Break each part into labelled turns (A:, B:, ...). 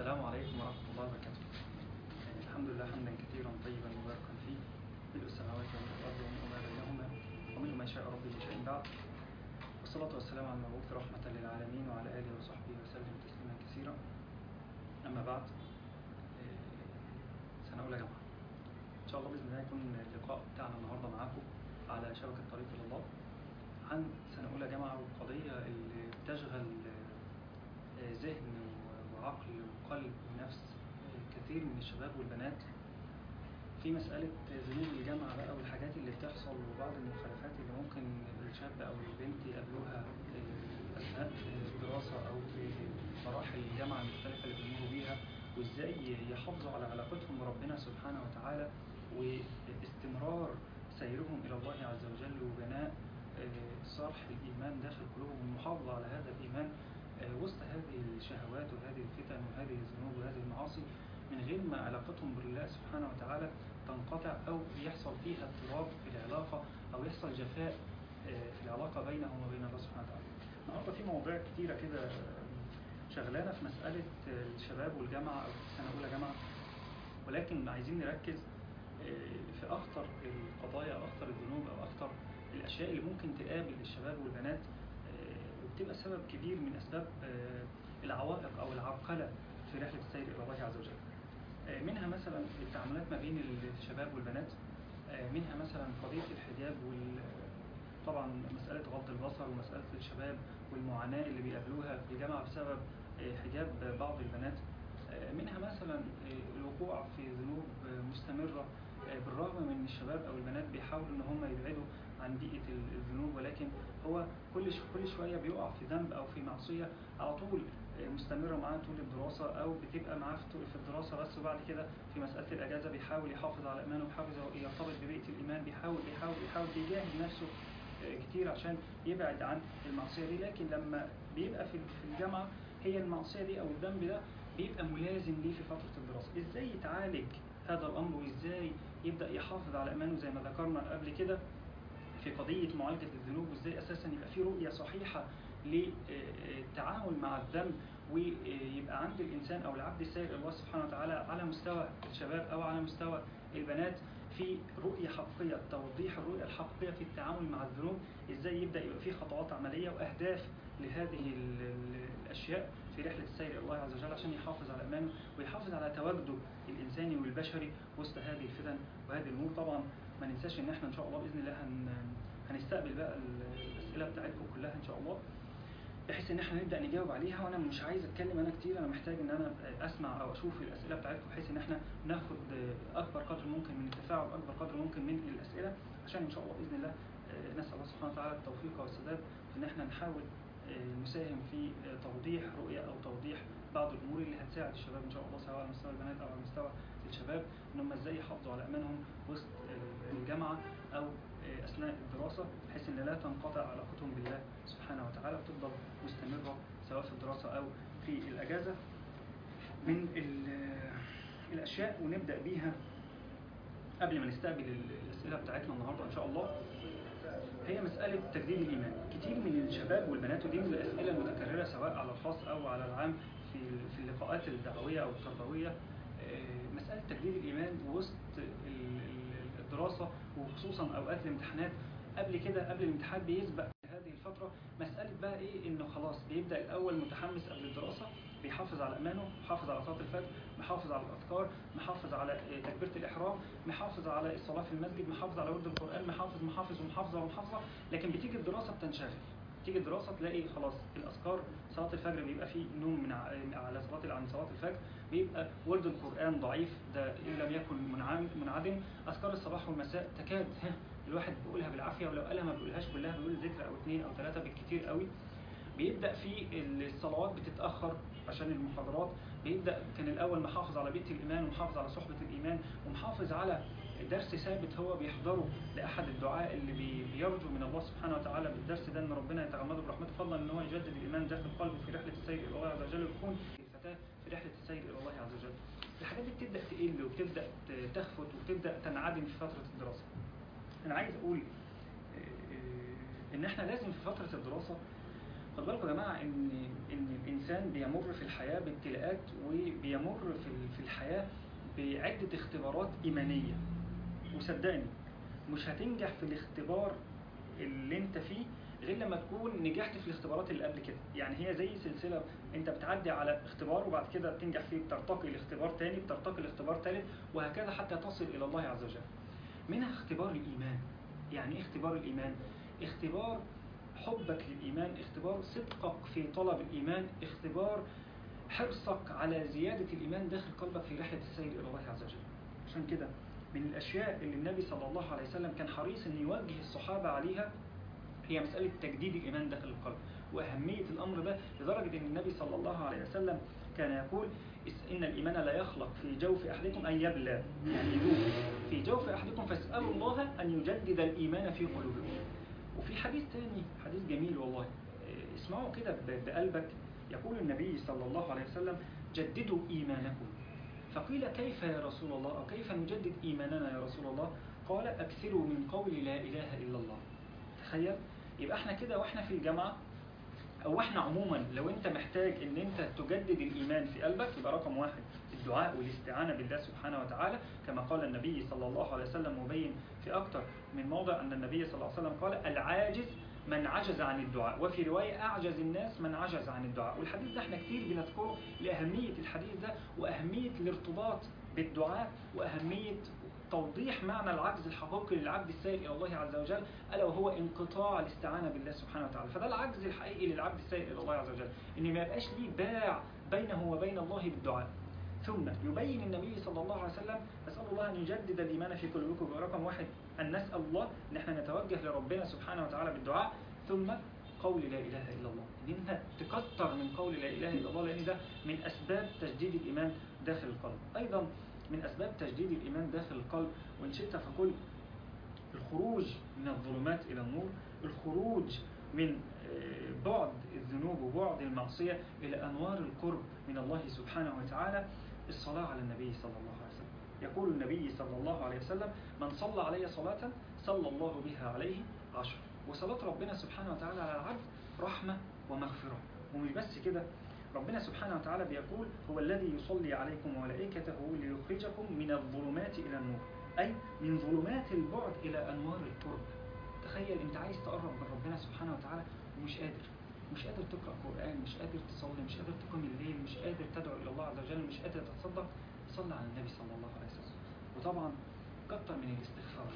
A: السلام عليكم ورحمة الله وبركاته الحمد لله حمدا كثيرا طيبا مباركا فيه ملء السماوات والأرض وما بينهما ومنه ما شاء ربي من شيء بعد والصلاة والسلام على المبعوث رحمة للعالمين وعلى آله وصحبه وسلم تسليما كثيرا أما بعد سنة أولى جامعة إن شاء الله بإذن الله يكون اللقاء بتاعنا النهاردة معاكم على شبكة طريق إلى الله عن سنة أولى جامعة والقضية اللي بتشغل ذهن وعقل وقلب ونفس كثير من الشباب والبنات في مسألة ذنوب الجامعة بقى والحاجات اللي بتحصل وبعض المخالفات اللي ممكن الشاب أو البنت يقابلوها أثناء الدراسة أو في مراحل الجامعة المختلفة اللي بيمروا بيها وإزاي يحافظوا على علاقتهم بربنا سبحانه وتعالى واستمرار سيرهم إلى الله عز وجل وبناء صرح الإيمان داخل قلوبهم والمحافظة على هذا الإيمان وسط هذه الشهوات وهذه الفتن وهذه الذنوب وهذه المعاصي من غير ما علاقتهم بالله سبحانه وتعالى تنقطع أو يحصل فيها اضطراب في العلاقة أو يحصل جفاء في العلاقة بينهم وبين الله سبحانه وتعالى النهارده في مواضيع كتيرة كده شغلانة في مسألة الشباب والجامعة أو سنة أولى جامعة ولكن عايزين نركز في أخطر القضايا أو أخطر الذنوب أو أخطر الأشياء اللي ممكن تقابل الشباب والبنات وبتبقى سبب كبير من أسباب العوائق أو العرقلة في رحلة السير إلى الله عز وجل منها مثلا التعاملات ما بين الشباب والبنات منها مثلا قضية الحجاب وال طبعا مسألة غض البصر ومسألة الشباب والمعاناة اللي بيقابلوها في الجامعة بسبب حجاب بعض البنات منها مثلا الوقوع في ذنوب مستمرة بالرغم من الشباب أو البنات بيحاولوا إن هم يبعدوا عن بيئة الذنوب ولكن هو كل كل شوية بيقع في ذنب أو في معصية على طول مستمرة معاه طول الدراسة أو بتبقى معاه في الدراسة بس وبعد كده في مسألة الأجازة بيحاول يحافظ على إيمانه بيحاول يرتبط ببيئة الإيمان بيحاول بيحاول بيحاول بيجاهد نفسه كتير عشان يبعد عن المعصية دي لكن لما بيبقى في الجامعة هي المعصية دي أو الذنب ده بيبقى ملازم ليه في فترة الدراسة إزاي يتعالج هذا الأمر وإزاي يبدأ يحافظ على إيمانه زي ما ذكرنا قبل كده في قضية معالجة الذنوب وإزاي أساسا يبقى في رؤية صحيحة للتعامل مع الذنب ويبقى عند الإنسان أو العبد السائر الله سبحانه وتعالى على مستوى الشباب أو على مستوى البنات في رؤية حقيقية توضيح الرؤية الحقيقية في التعامل مع الذنوب إزاي يبدأ يبقى في خطوات عملية وأهداف لهذه الأشياء في رحلة السير إلى الله عز وجل عشان يحافظ على إيمانه ويحافظ على تواجده الإنساني والبشري وسط هذه الفتن وهذه الأمور طبعا ما ننساش إن إحنا إن شاء الله بإذن الله هن هنستقبل بقى الأسئلة بتاعتكم كلها إن شاء الله بحيث ان احنا نبدا نجاوب عليها وانا مش عايز اتكلم انا كتير انا محتاج ان انا اسمع او اشوف الاسئله بتاعتكم بحيث ان احنا ناخد اكبر قدر ممكن من التفاعل اكبر قدر ممكن من الاسئله عشان ان شاء الله باذن الله نسال الله سبحانه وتعالى التوفيق والسداد في ان احنا نحاول نساهم في توضيح رؤيه او توضيح بعض الامور اللي هتساعد الشباب ان شاء الله سواء على مستوى البنات او على مستوى الشباب ان هم ازاي يحافظوا على ايمانهم وسط الجامعه او اثناء الدراسه بحيث ان لا تنقطع علاقتهم بالله سبحانه وتعالى وتفضل مستمره سواء في الدراسه او في الاجازه من الاشياء ونبدا بيها قبل ما نستقبل الاسئله بتاعتنا النهارده ان شاء الله هي مسألة تجديد الإيمان كتير من الشباب والبنات ودي من الأسئلة المتكررة سواء على الخاص أو على العام في في اللقاءات الدعوية أو التربوية مسألة تجديد الإيمان وسط الدراسة وخصوصا أوقات الامتحانات قبل كده قبل الامتحان بيسبق هذه الفترة مسألة بقى إيه إنه خلاص بيبدأ الأول متحمس قبل الدراسة بيحافظ على إيمانه محافظ على صلاة الفجر محافظ على الأذكار محافظ على تكبيرة الإحرام محافظ على الصلاة في المسجد محافظ على ورد القرآن محافظ محافظ ومحافظة ومحافظة لكن بتيجي الدراسة بتنشغل تيجي الدراسة تلاقي خلاص الأذكار صلاة الفجر بيبقى فيه نوم من على صلاة عن صلاة الفجر بيبقى ورد القرآن ضعيف ده إن لم يكن منعدم أذكار الصباح والمساء تكاد الواحد بيقولها بالعافية ولو قالها ما بيقولهاش كلها بيقول ذكر أو اثنين أو ثلاثة بالكتير قوي بيبدأ في الصلوات بتتأخر عشان المحاضرات بيبدأ كان الأول محافظ على بيت الإيمان ومحافظ على صحبة الإيمان ومحافظ على درس ثابت هو بيحضره لأحد الدعاء اللي بيرجو من الله سبحانه وتعالى بالدرس ده إن ربنا يتغمده برحمته فضلا إن هو يجدد الإيمان داخل قلبه في رحلة السير إلى الله عز وجل ويكون الفتاة في رحلة السير إلى الله عز وجل. الحاجات دي بتبدأ تقل وبتبدأ تخفت وبتبدأ تنعدم في فترة الدراسة. أنا عايز أقول إن إحنا لازم في فترة الدراسة خد بالكم يا جماعه ان ان الانسان بيمر في الحياه بابتلاءات وبيمر في ال- في الحياه بعده اختبارات ايمانيه وصدقني مش هتنجح في الاختبار اللي انت فيه غير لما تكون نجحت في الاختبارات اللي قبل كده يعني هي زي سلسله انت بتعدي على اختبار وبعد كده تنجح فيه بترتقي لاختبار تاني بترتقي لاختبار تالت وهكذا حتى تصل الى الله عز وجل منها اختبار الايمان يعني ايه اختبار الايمان اختبار حبك للايمان اختبار صدقك في طلب الايمان اختبار حرصك على زياده الايمان داخل قلبك في رحله السير الى الله عز وجل عشان كده من الاشياء اللي النبي صلى الله عليه وسلم كان حريص ان يوجه الصحابه عليها هي مسألة تجديد الإيمان داخل القلب وأهمية الأمر ده لدرجة أن النبي صلى الله عليه وسلم كان يقول "إس- إن الإيمان لا يخلق في جوف أحدكم أن يبلى يعني يدوب في جوف أحدكم فاسألوا الله أن يجدد الإيمان في قلوبكم وفي حديث تاني حديث جميل والله إيه، اسمعوا كده ب- بقلبك يقول النبي صلى الله عليه وسلم جددوا إيمانكم فقيل كيف يا رسول الله أو كيف نجدد إيماننا يا رسول الله قال أكثروا من قول لا إله إلا الله تخيل يبقى احنا كده واحنا في الجامعة او احنا عموما لو انت محتاج ان انت تجدد الايمان في قلبك يبقى رقم واحد الدعاء والاستعانة بالله سبحانه وتعالى كما قال النبي صلى الله عليه وسلم مبين في اكتر من موضع ان النبي صلى الله عليه وسلم قال العاجز من عجز عن الدعاء وفي رواية أعجز الناس من عجز عن الدعاء والحديث ده احنا كتير بنذكره لأهمية الحديث ده وأهمية الارتباط بالدعاء وأهمية توضيح معنى العجز الحقيقي للعبد السائر الى الله عز وجل الا وهو انقطاع الاستعانه بالله سبحانه وتعالى فده العجز الحقيقي للعبد السائر الى الله عز وجل ان ما يبقاش ليه باع بينه وبين الله بالدعاء ثم يبين النبي صلى الله عليه وسلم نسال الله ان يجدد الايمان في قلوبكم رقم واحد ان نسال الله ان احنا نتوجه لربنا سبحانه وتعالى بالدعاء ثم قول لا اله الا الله ان انت تكتر من قول لا اله الا الله لان ده من اسباب تجديد الايمان داخل القلب ايضا من أسباب تجديد الإيمان داخل القلب وإن شئت فقل الخروج من الظلمات إلى النور الخروج من آه، بعد الذنوب وبعد المعصية إلى أنوار القرب من الله سبحانه وتعالى الصلاة على النبي صلى الله عليه وسلم يقول النبي صلى الله عليه وسلم من صلى علي صلاة صلى الله بها عليه عشر وصلاة ربنا سبحانه وتعالى على العبد رحمة ومغفرة ومش بس كده ربنا سبحانه وتعالى بيقول هو الذي يصلي عليكم وملائكته ليخرجكم من الظلمات إلى النور أي من ظلمات البعد إلى أنوار القرب تخيل أنت عايز تقرب من ربنا سبحانه وتعالى ومش قادر مش قادر تقرأ قرآن مش قادر تصلي مش قادر تقوم الليل مش قادر تدعو إلى الله عز وجل مش قادر تتصدق صلى على النبي صلى الله عليه وسلم وطبعا كتر من الاستغفار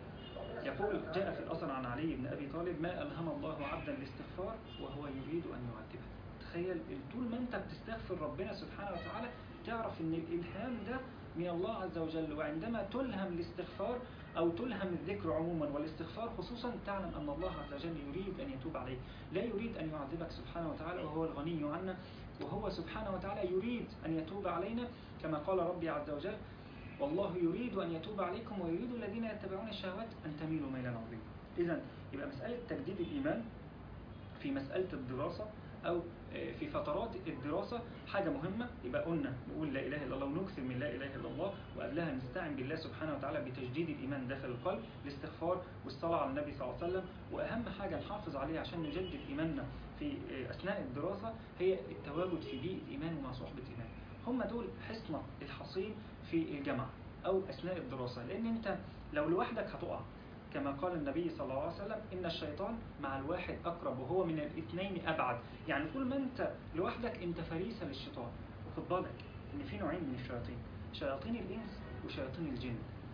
A: يقول جاء في الأثر عن علي بن أبي طالب ما ألهم الله عبدا الاستغفار وهو يريد أن يعذبه تخيل طول ما أنت بتستغفر ربنا سبحانه وتعالى تعرف أن الإلهام ده من الله عز وجل وعندما تلهم الاستغفار أو تلهم الذكر عموما والاستغفار خصوصا تعلم أن الله عز وجل يريد أن يتوب عليك لا يريد أن يعذبك سبحانه وتعالى وهو الغني عنا وهو سبحانه وتعالى يريد أن يتوب علينا كما قال ربي عز وجل والله يريد أن يتوب عليكم ويريد الذين يتبعون الشهوات أن تميلوا ميلا عظيما إذا يبقى مسألة تجديد الإيمان في مسألة الدراسة أو في فترات الدراسة حاجة مهمة يبقى قلنا نقول لا إله إلا الله ونكثر من لا إله إلا الله وقبلها نستعن بالله سبحانه وتعالى بتجديد الإيمان داخل القلب الاستغفار والصلاة على النبي صلى الله عليه وسلم وأهم حاجة نحافظ عليها عشان نجدد إيماننا في أثناء الدراسة هي التواجد في بيئة إيمان ومع صحبة إيمان هم دول حصنة الحصين في الجامعة أو أثناء الدراسة لأن أنت لو لوحدك هتقع كما قال النبي صلى الله عليه وسلم إن الشيطان مع الواحد أقرب وهو من الاثنين أبعد يعني طول ما أنت لوحدك أنت فريسة للشيطان وخد بالك إن في نوعين من الشياطين شياطين الإنس وشياطين الجن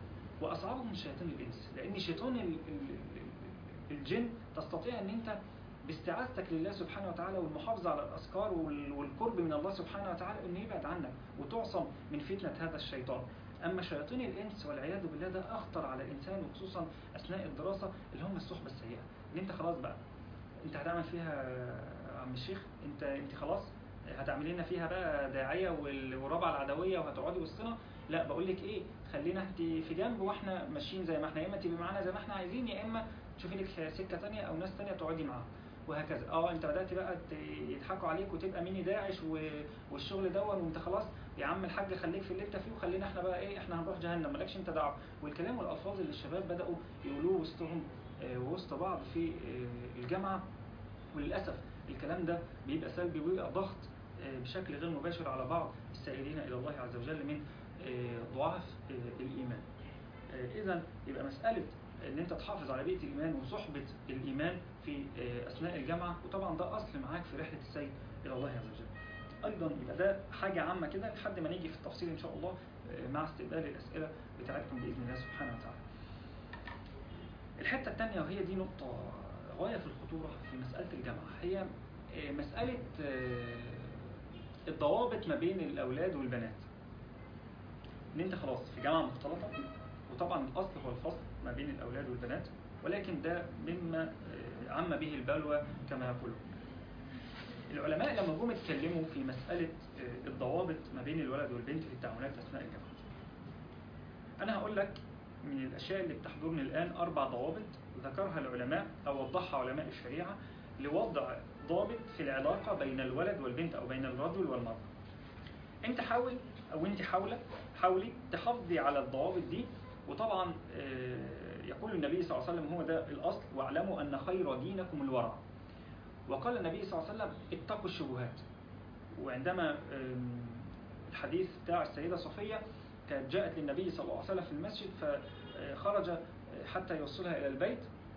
A: وأصعبهم شياطين الإنس لأن شيطان ال- ال- ال- الجن تستطيع أن أنت باستعاذتك لله سبحانه وتعالى والمحافظة على الأذكار وال- والقرب من الله سبحانه وتعالى أنه يبعد عنك وتعصم من فتنة هذا الشيطان أما شياطين الإنس والعياذ بالله ده أخطر على الإنسان وخصوصا أثناء الدراسة اللي هم الصحبة السيئة إن أنت خلاص بقى أنت هتعمل فيها يا عم الشيخ أنت أنت خلاص هتعملي لنا فيها بقى داعية وال- والرابعة العدوية وهتقعدي وسطنا لا بقول لك إيه خلينا انت في جنب واحنا ماشيين زي ما احنا يا اما تبقي معانا زي ما احنا عايزين يا اما تشوفي لك سكه تانية او ناس تانية تقعدي معاهم وهكذا اه انت بدات بقى ت- يضحكوا عليك وتبقى ميني داعش و- والشغل دون وانت خلاص يا عم الحاج خليك في اللي انت فيه وخلينا احنا بقى ايه احنا هنروح جهنم مالكش انت دعوه والكلام والالفاظ اللي الشباب بداوا يقولوه وسطهم آه، وسط بعض في آه، الجامعه وللاسف الكلام ده بيبقى سلبي وبيبقى ضغط آه، بشكل غير مباشر على بعض السائرين الى الله عز وجل من آه، ضعاف آه، الايمان اذا يبقى مساله ان انت تحافظ على بيئه الايمان وصحبه الايمان في آه، اثناء الجامعه وطبعا ده اصل معاك في رحله السير الى الله عز وجل ايضا يبقى ده حاجه عامه كده لحد ما نيجي في التفصيل ان شاء الله آه، مع استقبال الاسئله بتاعتكم باذن الله سبحانه وتعالى الحته الثانيه وهي دي نقطه غايه في الخطوره في مساله الجامعه هي آه، مساله آه، الضوابط ما بين الاولاد والبنات ان انت خلاص في جامعه مختلطه وطبعا الاصل هو الفصل ما بين الاولاد والبنات ولكن ده مما آه، عم به البلوى كما يقولون العلماء لما جم اتكلموا في مساله آه، الضوابط ما بين الولد والبنت في التعاملات اثناء الجامعه انا هقول لك من الاشياء اللي بتحضرني الان اربع ضوابط ذكرها العلماء او وضحها علماء الشريعه لوضع ضابط في العلاقه بين الولد والبنت او بين الرجل والمراه انت حاول او انت حاولة حاولي تحافظي على الضوابط دي وطبعا آه، يقول النبي صلى الله عليه وسلم هو ده الاصل واعلموا ان خير دينكم الورع وقال النبي صلى الله عليه وسلم اتقوا الشبهات وعندما آم، الحديث بتاع السيدة صفية كانت جاءت للنبي صلى الله عليه وسلم في المسجد فخرج حتى يوصلها إلى البيت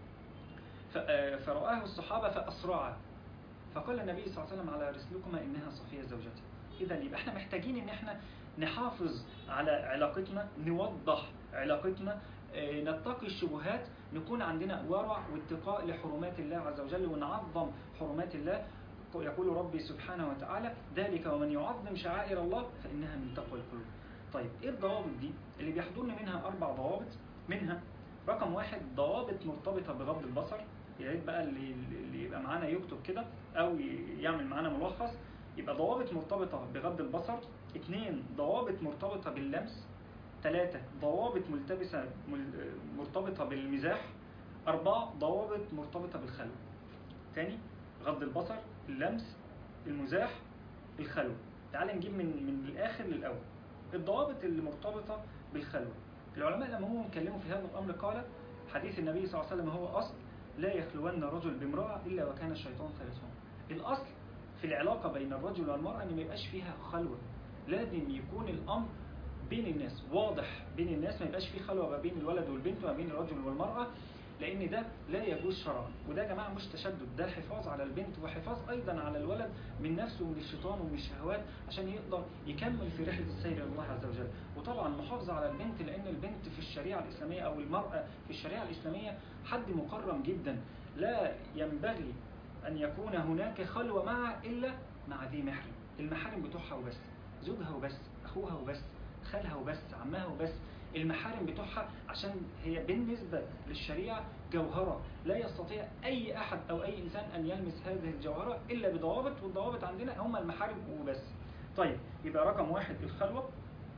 A: ف- آه، فرآه الصحابة فأسرعا فقال النبي صلى الله عليه وسلم على رسلكما إنها صفية زوجتي إذا يبقى احنا محتاجين إن احنا نحافظ على علاقتنا نوضح علاقتنا آه، نتقي الشبهات نكون عندنا ورع واتقاء لحرمات الله عز وجل ونعظم حرمات الله يقول ربي سبحانه وتعالى ذلك ومن يعظم شعائر الله فإنها من تقوى القلوب طيب ايه الضوابط دي اللي بيحضرني منها اربع ضوابط منها رقم واحد ضوابط مرتبطة بغض البصر يا ريت بقى اللي, اللي يبقى معانا يكتب كده او ي- يعمل معانا ملخص يبقى ضوابط مرتبطة بغض البصر اثنين ضوابط مرتبطة باللمس ثلاثة ضوابط ملتبسة مل- مرتبطة بالمزاح أربعة ضوابط مرتبطة بالخلوة تاني غض البصر اللمس المزاح الخلوة تعال نجيب من من الآخر للأول الضوابط اللي مرتبطة بالخلوة العلماء لما هم اتكلموا في هذا الأمر قال حديث النبي صلى الله عليه وسلم هو أصل لا يخلون رجل بامرأة إلا وكان الشيطان ثالثهم الأصل في العلاقة بين الرجل والمرأة أن ما يبقاش فيها خلوة لازم يكون الأمر بين الناس واضح بين الناس ما يبقاش فيه خلوة ما بين الولد والبنت وما بين الرجل والمرأة لأن ده لا يجوز شرعا وده يا جماعة مش تشدد ده حفاظ على البنت وحفاظ أيضا على الولد من نفسه ومن الشيطان ومن الشهوات عشان يقدر يكمل في رحلة السير إلى الله عز وجل وطبعا محافظة على البنت لأن البنت في الشريعة الإسلامية أو المرأة في الشريعة الإسلامية حد مكرم جدا لا ينبغي أن يكون هناك خلوة معها إلا مع ذي محرم المحارم بتوعها وبس زوجها وبس أخوها وبس خالها وبس عمها وبس المحارم بتوعها عشان هي بالنسبة للشريعة جوهرة لا يستطيع أي أحد أو أي إنسان أن يلمس هذه الجوهرة إلا بضوابط والضوابط عندنا هم المحارم وبس طيب يبقى رقم واحد الخلوة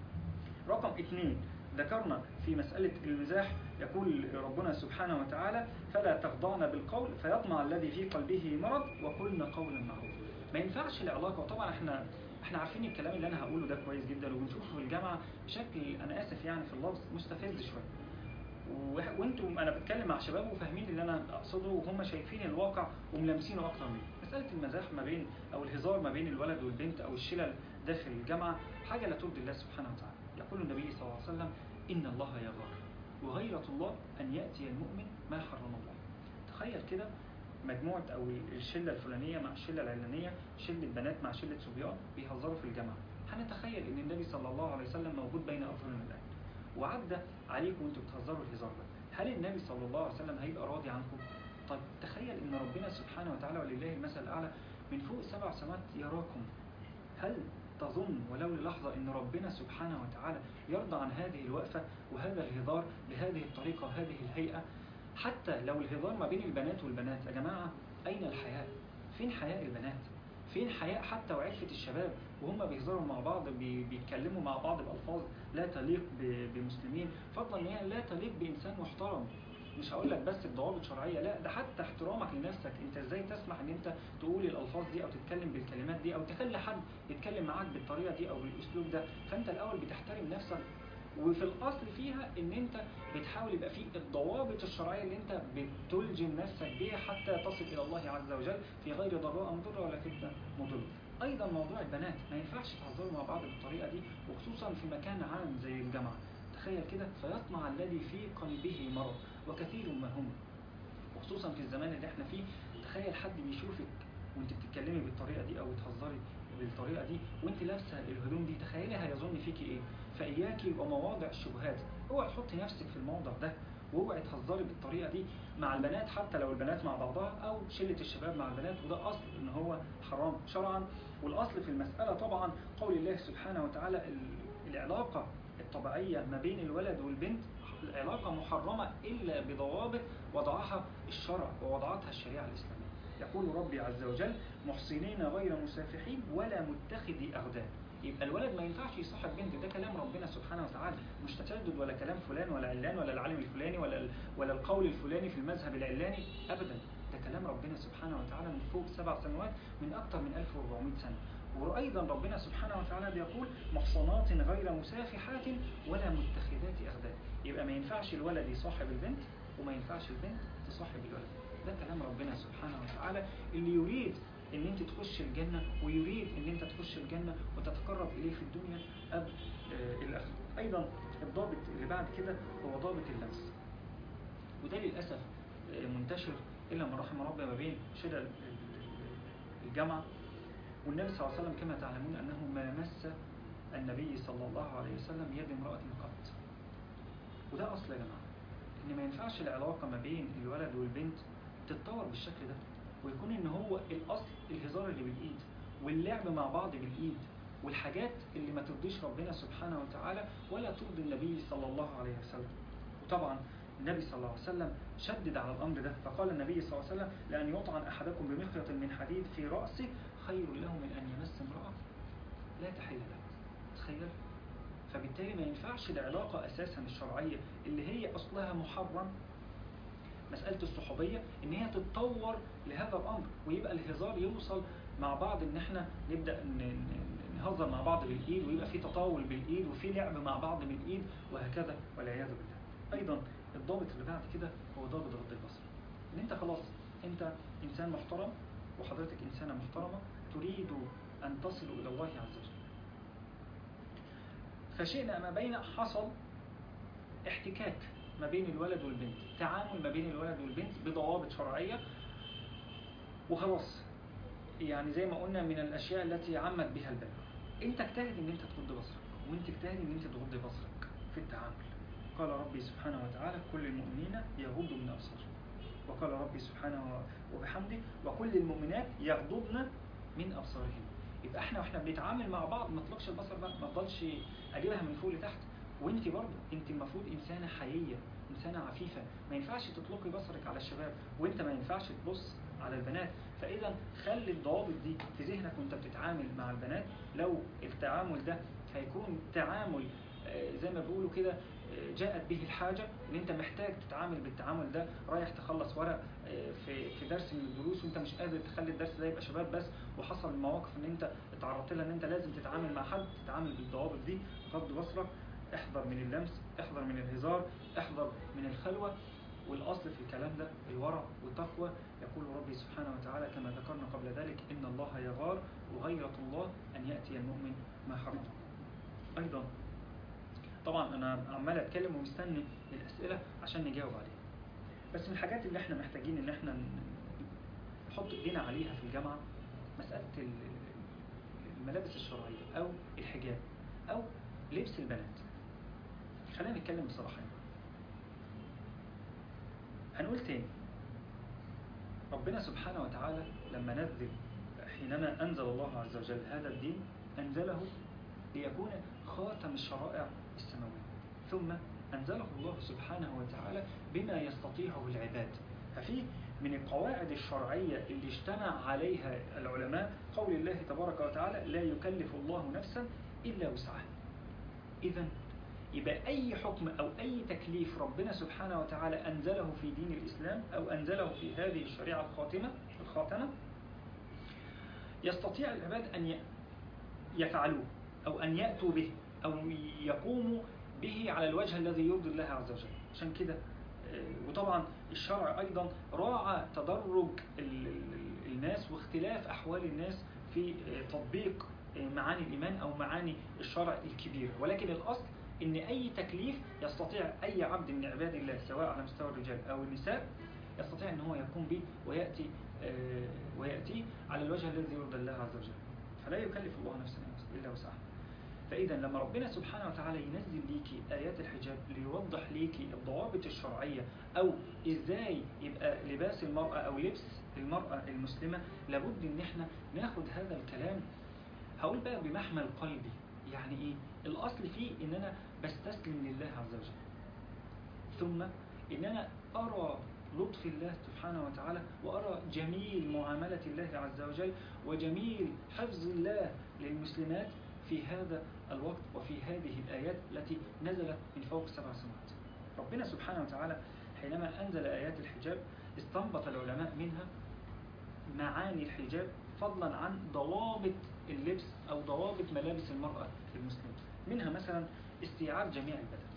A: رقم اثنين ذكرنا في مسألة المزاح يقول ربنا سبحانه وتعالى فلا تخضعن بالقول فيطمع الذي في قلبه مرض وقلن قولا معروفا ما ينفعش العلاقة وطبعا احنا احنا عارفين الكلام اللي انا هقوله ده كويس جدا وبنشوفه في الجامعة بشكل انا اسف يعني في اللفظ مستفز شوية و- وانتم انا بتكلم مع شباب وفاهمين اللي انا اقصده وهم شايفين الواقع وملامسينه اكتر مني مساله المزاح ما بين او الهزار ما بين الولد والبنت او الشلل داخل الجامعه حاجه لا ترضي الله سبحانه وتعالى يقول النبي صلى الله عليه وسلم ان الله يغار وغيرة الله ان ياتي المؤمن ما حرم الله تخيل كده مجموعة أو الشلة الفلانية مع الشلة العلانية شلة بنات مع شلة صبيان بيهزروا في الجامعة هنتخيل إن النبي صلى الله عليه وسلم موجود بين أظهرنا الآن وعدى عليكم وانتوا بتهزروا الهزار ده هل النبي صلى الله عليه وسلم هيبقى راضي عنكم طيب تخيل ان ربنا سبحانه وتعالى ولله المثل الاعلى من فوق سبع سماوات يراكم هل تظن ولو للحظة ان ربنا سبحانه وتعالى يرضى عن هذه الوقفة وهذا الهزار بهذه الطريقة وهذه الهيئة حتى لو الهزار ما بين البنات والبنات يا جماعة اين الحياء فين حياء البنات فين حياء حتى وعفة الشباب وهم بيهزروا مع بعض بي- بيتكلموا مع بعض بألفاظ لا تليق ب- بمسلمين فضلا ان هي لا تليق بإنسان محترم مش هقول لك بس بضوابط شرعية لا ده حتى احترامك لنفسك انت ازاي تسمح ان انت تقول الألفاظ دي او تتكلم بالكلمات دي او تخلي حد يتكلم معاك بالطريقة دي او بالأسلوب ده فانت الأول بتحترم نفسك وفي الاصل فيها ان انت بتحاول يبقى فيه الضوابط الشرعيه اللي انت بتلجم نفسك بيها حتى تصل الى الله عز وجل في غير ضراء مضره ولا فتنه مضره. ايضا موضوع البنات ما ينفعش تهزروا مع بعض بالطريقه دي وخصوصا في مكان عام زي الجامعه. تخيل كده فيطمع الذي في قلبه مرض وكثير ما هم وخصوصا في الزمان اللي احنا فيه تخيل حد بيشوفك وانت بتتكلمي بالطريقه دي او بتهزري بالطريقه دي وانت لابسه الهدوم دي تخيلي هيظن فيكي ايه فاياكي ومواضع الشبهات اوعي تحطي نفسك في الموضع ده واوعي تهزري بالطريقه دي مع البنات حتى لو البنات مع بعضها او شله الشباب مع البنات وده اصل ان هو حرام شرعا والاصل في المساله طبعا قول الله سبحانه وتعالى العلاقه الطبيعيه ما بين الولد والبنت العلاقه محرمه الا بضوابط وضعها الشرع ووضعتها الشريعه الاسلاميه يقول ربي عز وجل محصنين غير مسافحين ولا متخذي أخدان يبقى الولد ما ينفعش يصاحب بنت ده كلام ربنا سبحانه وتعالى مش تشدد ولا كلام فلان ولا علان ولا العالم الفلاني ولا ولا القول الفلاني في المذهب العلاني ابدا ده كلام ربنا سبحانه وتعالى من فوق سبع سنوات من اكثر من 1400 سنه وايضا ربنا سبحانه وتعالى بيقول محصنات غير مسافحات ولا متخذات اخدان يبقى ما ينفعش الولد يصاحب البنت وما ينفعش البنت تصاحب الولد ده كلام ربنا سبحانه وتعالى اللي يريد ان انت تخش الجنة ويريد ان انت تخش الجنة وتتقرب اليه في الدنيا قبل آه الاخره ايضا الضابط اللي بعد كده هو ضابط اللمس وده للاسف آه منتشر الا من رحم ربي ما بين شلل الجامعة والنبي صلى الله عليه وسلم كما تعلمون انه ما مس النبي صلى الله عليه وسلم يد امرأة قط وده اصل يا جماعة ان ما ينفعش العلاقة ما بين الولد والبنت تتطور بالشكل ده ويكون ان هو الاصل الهزار اللي بالايد واللعب مع بعض بالايد والحاجات اللي ما ترضيش ربنا سبحانه وتعالى ولا ترضي النبي صلى الله عليه وسلم وطبعا النبي صلى الله عليه وسلم شدد على الامر ده فقال النبي صلى الله عليه وسلم لان يطعن احدكم بمخيط من حديد في راسه خير له من ان يمس امراه لا تحل له تخيل فبالتالي ما ينفعش العلاقة أساسا الشرعية اللي هي أصلها محرم مسألة الصحوبية إن هي تتطور لهذا الأمر ويبقى الهزار يوصل مع بعض إن إحنا نبدأ نهزر مع بعض بالإيد ويبقى في تطاول بالإيد وفي لعب مع بعض بالإيد وهكذا والعياذ بالله. أيضا الضابط اللي بعد كده هو ضابط غض البصر. إن أنت خلاص أنت إنسان محترم وحضرتك إنسانة محترمة تريد أن تصلوا إلى الله عز وجل. فشئنا ما بين حصل احتكاك ما بين الولد والبنت تعامل ما بين الولد والبنت بضوابط شرعية وخلاص يعني زي ما قلنا من الأشياء التي عمت بها البلد انت اجتهد ان انت تغض بصرك وانت اجتهد ان انت تغض بصرك في التعامل قال ربي سبحانه وتعالى كل المؤمنين يغضوا من أبصارهم وقال ربي سبحانه وبحمده وكل المؤمنات يغضضن من أبصارهم يبقى احنا واحنا بنتعامل مع بعض ما اطلقش البصر بقى ما افضلش اجيبها من فوق لتحت وانت برضه انت المفروض انسانه حييه انسانه عفيفه ما ينفعش تطلقي بصرك على الشباب وانت ما ينفعش تبص على البنات فاذا خلي الضوابط دي في ذهنك وانت بتتعامل مع البنات لو التعامل ده هيكون تعامل زي ما بيقولوا كده جاءت به الحاجة ان انت محتاج تتعامل بالتعامل ده رايح تخلص ورق في في درس من الدروس وانت مش قادر تخلي الدرس ده يبقى شباب بس وحصل مواقف ان انت اتعرضت لها ان انت لازم تتعامل مع حد تتعامل بالضوابط دي غض بصرك احذر من اللمس احذر من الهزار احذر من الخلوة والأصل في الكلام ده الورع والتقوى يقول ربي سبحانه وتعالى كما ذكرنا قبل ذلك إن الله يغار وغيرة الله أن يأتي المؤمن ما حرم أيضا طبعا أنا عمال أتكلم ومستني الأسئلة عشان نجاوب عليها بس من الحاجات اللي احنا محتاجين ان احنا نحط ايدينا عليها في الجامعة مسألة الملابس الشرعية أو الحجاب أو لبس البنات خلينا نتكلم بصراحة يعني. هنقول تاني ربنا سبحانه وتعالى لما نزل حينما أنزل الله عز وجل هذا الدين أنزله ليكون خاتم الشرائع السماوية ثم أنزله الله سبحانه وتعالى بما يستطيعه العباد ففي من القواعد الشرعية اللي اجتمع عليها العلماء قول الله تبارك وتعالى لا يكلف الله نفسا إلا وسعها إذا يبقى أي حكم أو أي تكليف ربنا سبحانه وتعالى أنزله في دين الإسلام أو أنزله في هذه الشريعة الخاتمة الخاتمة يستطيع العباد أن يفعلوه أو أن يأتوا به أو يقوموا به على الوجه الذي يرضي الله عز وجل عشان كده آه، وطبعا الشرع أيضا راعى تدرج ال- ال- الناس واختلاف أحوال الناس في آه، تطبيق آه، معاني الإيمان أو معاني الشرع الكبيرة ولكن الأصل إن أي تكليف يستطيع أي عبد من عباد الله سواء على مستوى الرجال أو النساء يستطيع أن هو يقوم به ويأتي آه، ويأتي على الوجه الذي يرضي الله عز وجل فلا يكلف الله نفسا إلا وسعها فإذا لما ربنا سبحانه وتعالى ينزل ليكي آيات الحجاب ليوضح ليكي الضوابط الشرعية أو إزاي يبقى لباس المرأة أو لبس المرأة المسلمة لابد إن إحنا ناخد هذا الكلام هقول بقى بمحمل قلبي يعني إيه؟ الأصل فيه إن أنا بستسلم لله عز وجل ثم إن أنا أرى لطف الله سبحانه وتعالى وأرى جميل معاملة الله عز وجل وجميل حفظ الله للمسلمات في هذا الوقت وفي هذه الآيات التي نزلت من فوق سبع سماوات ربنا سبحانه وتعالى حينما أنزل آيات الحجاب استنبط العلماء منها معاني الحجاب فضلا عن ضوابط اللبس أو ضوابط ملابس المرأة المسلمة منها مثلا استيعاب جميع البدن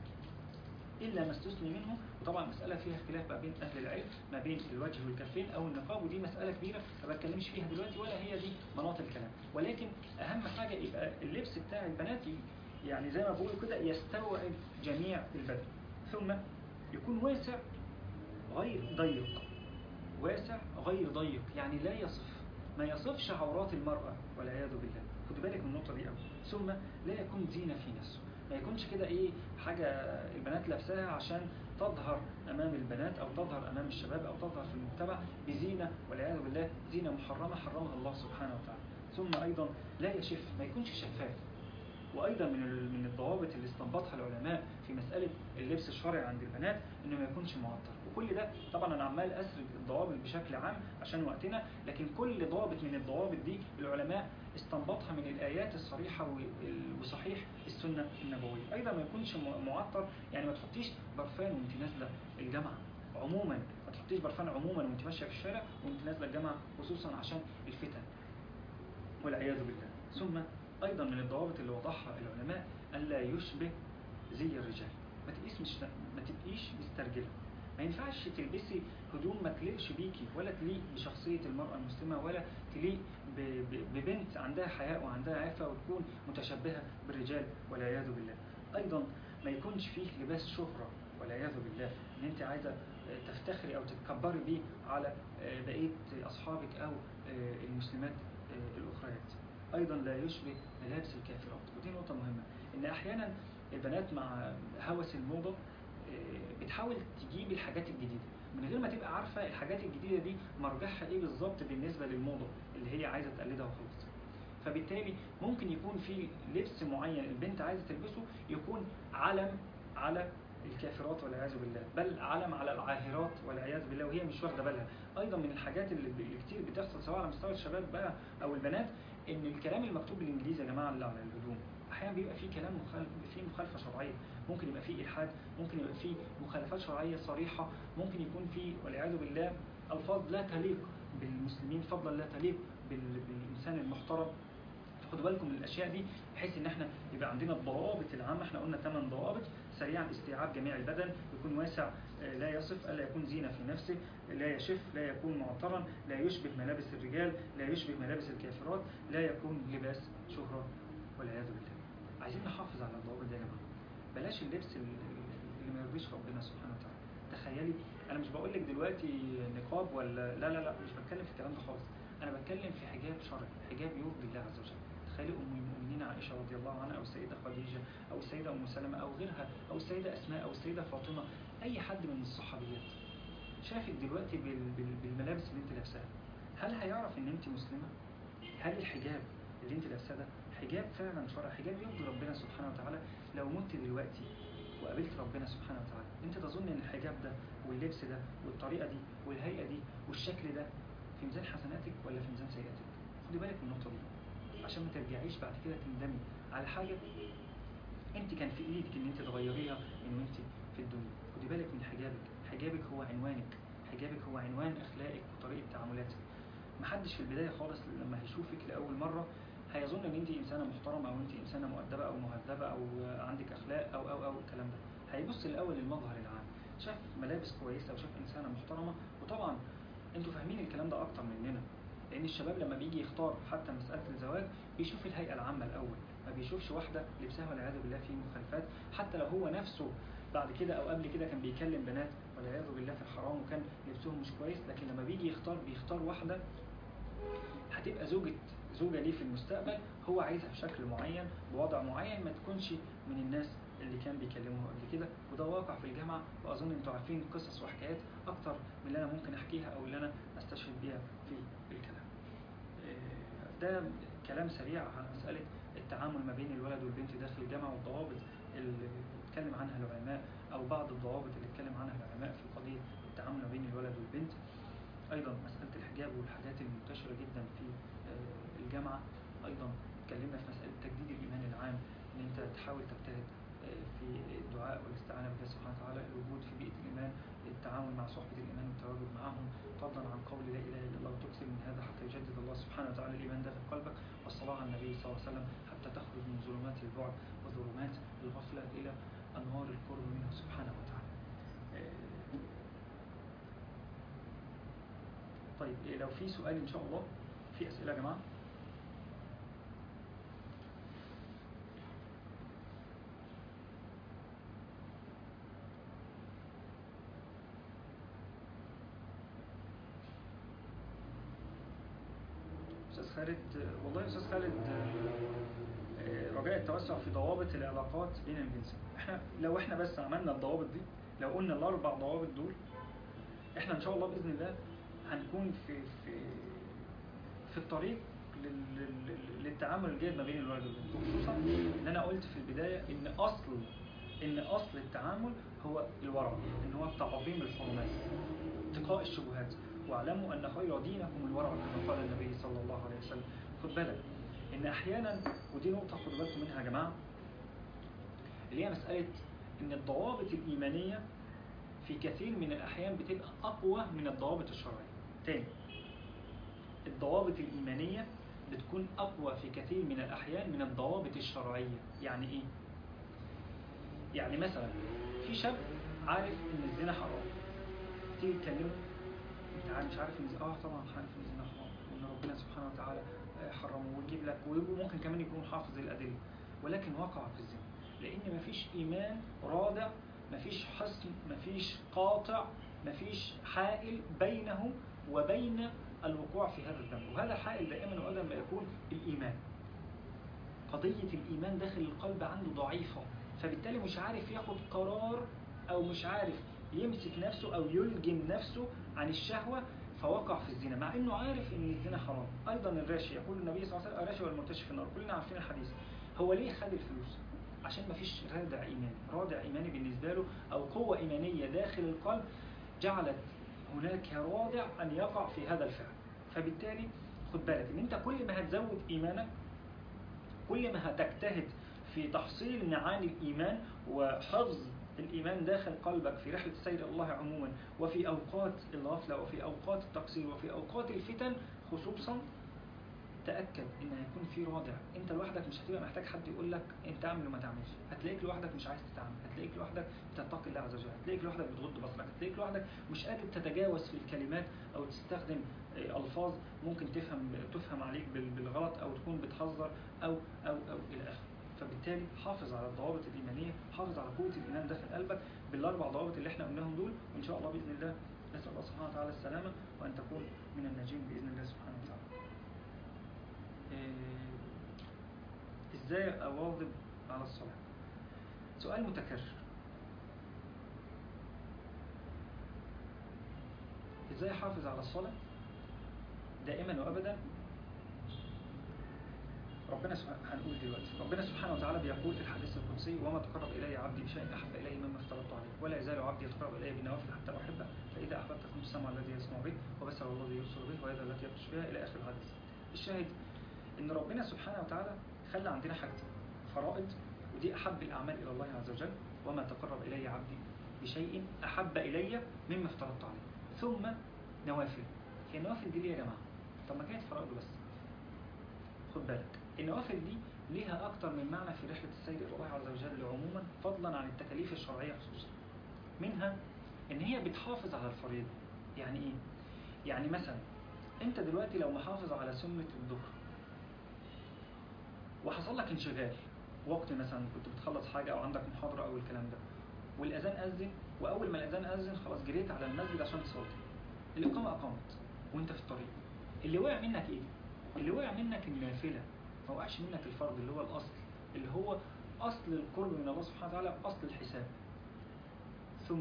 A: إلا ما استثني منه وطبعا مسألة فيها اختلاف بقى بين أهل العلم ما بين الوجه والكفين أو النقاب ودي مسألة كبيرة ما بتكلمش فيها دلوقتي ولا هي دي مناط الكلام ولكن أهم حاجة يبقى اللبس بتاع البنات يعني زي ما بقول كده يستوعب جميع البدن ثم يكون واسع غير ضيق واسع غير ضيق يعني لا يصف ما يصفش عورات المرأة والعياذ بالله خدوا بالك من النقطة دي قوي ثم لا يكون زينة في نفسه ما يكونش كده ايه حاجة البنات لابساها عشان تظهر امام البنات او تظهر امام الشباب او تظهر في المجتمع بزينة والعياذ بالله زينة محرمة حرمها الله سبحانه وتعالى ثم ايضا لا يشف ما يكونش شفاف وايضا من ال- من الضوابط اللي استنبطها العلماء في مساله اللبس الشرعي عند البنات انه ما يكونش معطر وكل ده طبعا انا عمال اسرد الضوابط بشكل عام عشان وقتنا لكن كل ضابط من الضوابط دي العلماء استنبطها من الايات الصريحه وال- وصحيح السنه النبويه ايضا ما يكونش م- معطر يعني ما تحطيش برفان وانت نازله الجامعه عموما ما تحطيش برفان عموما وانت ماشيه في الشارع وانت نازله الجامعه خصوصا عشان الفتن والعياذ بالله ثم أيضا من الضوابط اللي وضعها العلماء ألا يشبه زي الرجال ما تبقيش مش ما تبقيش مسترجلة ما ينفعش تلبسي هدوم ما تليقش بيكي ولا تليق بشخصية المرأة المسلمة ولا تليق ب- ب- ببنت عندها حياء وعندها عفة وتكون متشبهة بالرجال والعياذ بالله أيضا ما يكونش فيه لباس شهرة والعياذ بالله ان انت عايزة آه، تفتخري او تتكبري بيه على آه، بقية اصحابك او آه، المسلمات آه، الاخريات ايضا لا يشبه ملابس الكافرات ودي نقطة مهمة ان احيانا البنات مع هوس الموضة آه، بتحاول تجيب الحاجات الجديدة من غير ما تبقى عارفة الحاجات الجديدة دي مرجعها ايه بالظبط بالنسبة للموضة اللي هي عايزة تقلدها وخلاص فبالتالي ممكن يكون في لبس معين البنت عايزة تلبسه يكون علم على الكافرات والعياذ بالله بل علم على العاهرات والعياذ بالله وهي مش واخده بالها ايضا من الحاجات اللي, اللي كتير بتحصل سواء على مستوى الشباب بقى او البنات ان الكلام المكتوب بالانجليزي يا جماعه اللي على الهدوم احيانا بيبقى فيه كلام مخالف فيه مخالفه شرعيه ممكن يبقى فيه الحاد ممكن يبقى فيه مخالفات شرعيه صريحه ممكن يكون فيه والعياذ بالله الفاظ لا تليق بالمسلمين فضلا لا تليق بال- بالانسان المحترم خدوا بالكم من الاشياء دي بحيث ان احنا يبقى عندنا الضوابط العامه احنا قلنا ثمان ضوابط سريعا استيعاب جميع البدن يكون واسع آه، لا يصف الا يكون زينه في نفسه لا يشف لا يكون معطرا لا يشبه ملابس الرجال لا يشبه ملابس الكافرات لا يكون لباس شهره والعياذ بالله عايزين نحافظ على الضوابط دي يا جماعه بلاش اللبس ال- اللي ما يرضيش ربنا سبحانه وتعالى تخيلي انا مش بقول لك دلوقتي نقاب ولا لا لا لا مش بتكلم في الكلام ده خالص انا بتكلم في حجاب شرعي حجاب يرضي الله عز وجل تخيلي ام المؤمنين عائشه رضي الله عنها او السيده خديجه او السيده ام سلمه او غيرها او السيده اسماء او السيده فاطمه اي حد من الصحابيات شافك دلوقتي بال- بال- بالملابس اللي انت لابساها هل هيعرف ان انت مسلمه هل الحجاب اللي انت لابساه ده حجاب فعلا شرعي حجاب يرضي ربنا سبحانه وتعالى لو مت دلوقتي وقابلت ربنا سبحانه وتعالى انت تظن ان الحجاب ده واللبس ده والطريقه دي والهيئه دي والشكل ده في ميزان حسناتك ولا في ميزان سيئاتك خدي بالك من النقطه دي عشان ما ترجعيش بعد كده تندمي على حاجه انت كان في ايدك ان انت تغيريها من وانت في الدنيا خدي بالك من حجابك حجابك هو عنوانك حجابك هو عنوان اخلاقك وطريقه تعاملاتك محدش في البدايه خالص لما هيشوفك لاول مره هيظن ان انت انسانه محترمه او انت انسانه مؤدبه او مهذبه او عندك اخلاق او او او الكلام ده هيبص الاول للمظهر العام شاف ملابس كويسه وشاف انسانه محترمه وطبعا انتوا فاهمين الكلام ده اكتر مننا لان الشباب لما بيجي يختار حتى مساله الزواج بيشوف الهيئه العامه الاول ما بيشوفش واحده لبسها والعياذ بالله فيه مخالفات حتى لو هو نفسه بعد كده او قبل كده كان بيكلم بنات والعياذ بالله في الحرام وكان لبسهم مش كويس لكن لما بيجي يختار بيختار واحده هتبقى زوجة زوجة ليه في المستقبل هو عايزها بشكل معين بوضع معين ما تكونش من الناس اللي كان بيكلمهم قبل كده وده واقع في الجامعة وأظن أنتوا عارفين قصص وحكايات أكتر من اللي أنا ممكن أحكيها أو اللي أنا أستشهد بيها في الكلام. آه، ده كلام سريع عن مسألة التعامل ما بين الولد والبنت داخل الجامعة والضوابط اللي اتكلم عنها العلماء أو بعض الضوابط اللي اتكلم عنها العلماء في قضية التعامل ما بين الولد والبنت. ايضا مساله الحجاب والحاجات المنتشره جدا في آه، الجامعه ايضا اتكلمنا في مساله تجديد الايمان العام ان انت تحاول تجتهد آه، في الدعاء والاستعانه بالله سبحانه وتعالى الوجود في بيئه الايمان التعامل مع صحبه الايمان والتواجد معهم فضلا عن قول لا اله الا الله وتكثر من هذا حتى يجدد الله سبحانه وتعالى الايمان داخل قلبك والصلاه على النبي صلى الله عليه وسلم حتى تخرج من ظلمات البعد وظلمات الغفله الى انوار القرب منه سبحانه وتعالى. آه، طيب إيه لو في سؤال إن شاء الله في أسئلة يا جماعة أستاذ خالد والله يا أستاذ خالد آه، رجاء التوسع في ضوابط العلاقات بين الجنسين احنا لو احنا بس عملنا الضوابط دي لو قلنا الأربع ضوابط دول احنا ان شاء الله باذن الله هنكون في في في الطريق لل- لل- للتعامل الجيد ما بين الولد والبنت خصوصا ان انا قلت في البدايه ان اصل ان اصل التعامل هو الورع ان هو تعظيم الحرمات اتقاء الشبهات واعلموا ان خير دينكم الورع كما قال النبي صلى الله عليه وسلم خد بالك ان احيانا ودي نقطه خدوا بالكم منها يا جماعه اللي هي مساله ان الضوابط الايمانيه في كثير من الأحيان بتبقى أقوى من الضوابط الشرعية تاني الضوابط الإيمانية بتكون أقوى في كثير من الأحيان من الضوابط الشرعية يعني إيه؟ يعني مثلا في شاب عارف إن الزنا حرام تيجي تكلمه أنت عارف مش عارف إن الزنا- آه طبعا عارف إن الزنا حرام وإن ربنا سبحانه وتعالى آه، حرمه ويجيب لك وممكن كمان يكون حافظ الأدلة ولكن وقع في الزنا لأن مفيش إيمان رادع مفيش حصن مفيش قاطع مفيش حائل بينه وبين الوقوع في هذا الذنب وهذا الحائل دائما وابدا ما يكون الايمان قضيه الايمان داخل القلب عنده ضعيفه فبالتالي مش عارف ياخد قرار او مش عارف يمسك نفسه او يلجم نفسه عن الشهوه فوقع في الزنا مع انه عارف ان الزنا حرام ايضا الراشي يقول النبي صلى الله عليه وسلم الراشي والمرتشي في النار كلنا عارفين الحديث هو ليه خد الفلوس عشان ما فيش رادع ايماني رادع ايماني بالنسبه له او قوه ايمانيه داخل القلب جعلت هناك رادع ان يقع في هذا الفعل فبالتالي خد بالك ان انت كل ما هتزود ايمانك كل ما هتجتهد في تحصيل معاني الايمان وحفظ الايمان داخل قلبك في رحله السير الى الله عموما وفي اوقات الغفله وفي اوقات التقصير وفي اوقات الفتن خصوصا تاكد ان هيكون في رادع انت لوحدك مش هتبقى محتاج حد يقول لك انت اعمل وما تعملش هتلاقيك لوحدك مش عايز تتعامل هتلاقيك لوحدك بتتقي الله عز وجل هتلاقيك لوحدك بتغض بصرك هتلاقيك لوحدك مش قادر تتجاوز في الكلمات او تستخدم آه، الفاظ ممكن تفهم تفهم عليك بال- بالغلط او تكون بتهزر او او او الى اخره فبالتالي حافظ على الضوابط الايمانيه حافظ على قوه الايمان داخل قلبك بالاربع ضوابط اللي احنا قلناهم دول وان شاء الله باذن الله نسال الله سبحانه وتعالى السلامه وان تكون من الناجين باذن الله سبحانه وتعالى إيه، ازاي اواظب على الصلاة سؤال متكرر ازاي احافظ على الصلاة دائما وابدا ربنا سبحانه هنقول دلوقتي ربنا سبحانه وتعالى بيقول في الحديث القدسي وما تقرب الي عبدي بشيء احب الي مما افترضت عليه ولا يزال عبدي يتقرب الي بالنوافل حتى احبه فاذا احببت كنت السمع الذي يسمع به وبصر الذي يبصر به ويده التي يبطش بها الى اخر الحديث الشاهد ان ربنا سبحانه وتعالى خلى عندنا حاجتين فرائض ودي احب الاعمال الى الله عز وجل وما تقرب الي عبدي بشيء احب الي مما افترضت عليه ثم نوافل هي النوافل دي ليه يا جماعه طب ما كانت فرائض بس خد بالك النوافل دي ليها أكتر من معنى في رحلة السير إلى الله عز وجل عموما فضلا عن التكاليف الشرعية خصوصا منها إن هي بتحافظ على الفريضة يعني إيه؟ يعني مثلا أنت دلوقتي لو محافظ على سنة الظهر وحصل لك انشغال وقت مثلا كنت بتخلص حاجة أو عندك محاضرة أو الكلام ده والأذان أذن وأول ما الأذان أذن خلاص جريت على المسجد عشان تصلي الإقامة أقامت وأنت في الطريق اللي وقع منك إيه؟ اللي وقع منك النافلة ما وقعش منك الفرض اللي هو الأصل اللي هو أصل القرب من الله سبحانه وتعالى أصل الحساب ثم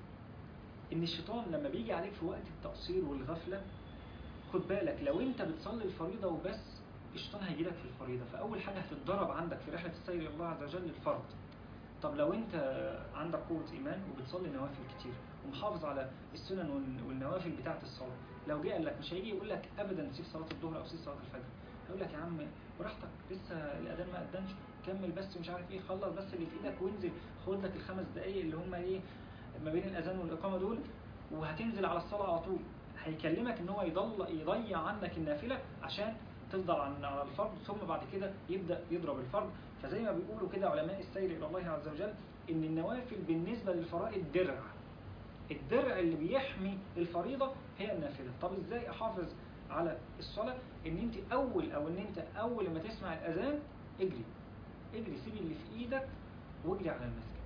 A: إن الشيطان لما بيجي عليك في وقت التقصير والغفلة خد بالك لو أنت بتصلي الفريضة وبس الشيطان هيجي لك في الفريضة فأول حاجة هتتدرب عندك في رحلة السير إلى الله عز وجل الفرض طب لو أنت عندك قوة إيمان وبتصلي نوافل كتير ومحافظ على السنن وال- والنوافل بتاعة الصلاة لو جه قال لك مش هيجي يقول لك أبدا سيب صلاة الظهر أو سيب صلاة الفجر هيقول لك يا عم براحتك لسه الأذان ما أذنش كمل بس ومش عارف إيه خلص بس اللي في إيدك وانزل خد لك الخمس دقايق اللي هم إيه ما بين الأذان والإقامة دول وهتنزل على الصلاة على طول هيكلمك ان هو يضل يضيع عنك النافلة عشان تفضل عن على الفرض ثم بعد كده يبدأ يضرب الفرض فزي ما بيقولوا كده علماء السير إلى الله عز وجل إن النوافل بالنسبة للفرائض درع الدرع اللي بيحمي الفريضة هي النافلة طب ازاي احافظ على الصلاة ان انت اول او ان انت اول ما تسمع الاذان اجري اجري سيب اللي في ايدك واجري على المسجد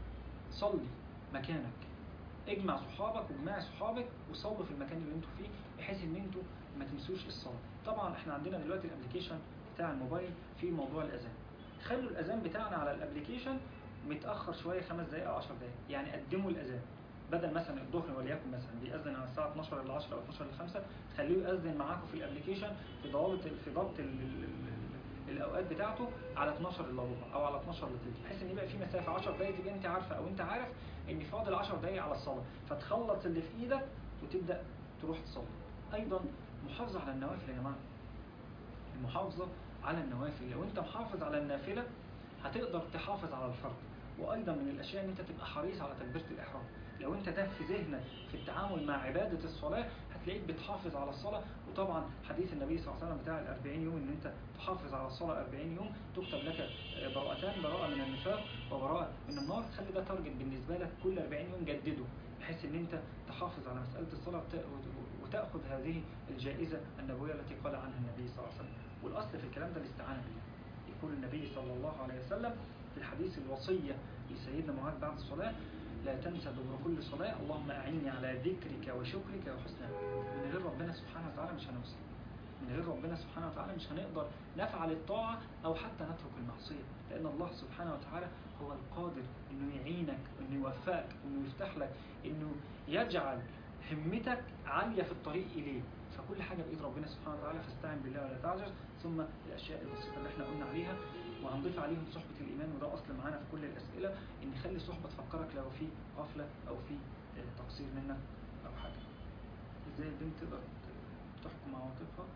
A: صلي مكانك اجمع صحابك واجمعي صحابك وصلوا في المكان اللي انتوا فيه بحيث ان انتوا ما تنسوش الصلاة طبعا احنا عندنا دلوقتي الابليكيشن بتاع الموبايل في موضوع الاذان خلوا الاذان بتاعنا على الابليكيشن متاخر شويه خمس دقائق او 10 دقائق يعني قدموا الاذان بدل مثلا الظهر وليكن مثلا بيأذن على الساعه 12 ل 10 او 12 ل 5 تخليه يأذن معاكم في الابليكيشن في ضوابط في ضبط ال- ال- ال- الاوقات بتاعته على 12 الا ربع او على 12 الا تلت بحيث ان يبقى في مسافه 10 دقائق تبقى انت عارفه او انت عارف ان فاضل 10 دقائق على الصلاه فتخلص اللي في ايدك وتبدا تروح تصلي ايضا محافظه على النوافل يا جماعه المحافظة على النوافل لو انت محافظ على النافلة هتقدر تحافظ على الفرض وايضا من الاشياء ان انت تبقى حريص على تكبيرة الاحرام لو انت ده في ذهنك في التعامل مع عبادة الصلاة هتلاقيك بتحافظ على الصلاة وطبعا حديث النبي صلى الله عليه وسلم بتاع ال 40 يوم ان انت تحافظ على الصلاة 40 يوم تكتب لك براءتان براءة من النفاق وبراءة من النار خلي ده تارجت بالنسبة لك كل 40 يوم جدده بحيث ان انت تحافظ على مسألة الصلاة وت- وتأخذ هذه الجائزة النبوية التي قال عنها النبي صلى الله عليه وسلم والأصل في الكلام ده الاستعانة بالله يقول النبي صلى الله عليه وسلم في الحديث الوصية لسيدنا معاذ بعد الصلاة لا تنسى دبر كل صلاة اللهم أعني على ذكرك وشكرك وحسن عبادتك من غير ربنا سبحانه وتعالى مش هنوصل من غير ربنا سبحانه وتعالى مش هنقدر نفعل الطاعة أو حتى نترك المعصية لأن الله سبحانه وتعالى هو القادر إنه يعينك إنه يوفقك إنه يفتح لك إنه يجعل همتك عالية في الطريق إليه فكل حاجة بإيد ربنا سبحانه وتعالى فاستعن بالله ولا تعجز ثم الأشياء البسيطة اللي احنا قلنا عليها وهنضيف عليهم صحبة الإيمان وده أصل معانا في كل الأسئلة إن خلي صحبة تفكرك لو في غفلة أو في آه، تقصير منك أو حاجة إزاي البنت تقدر تحكم عواطفها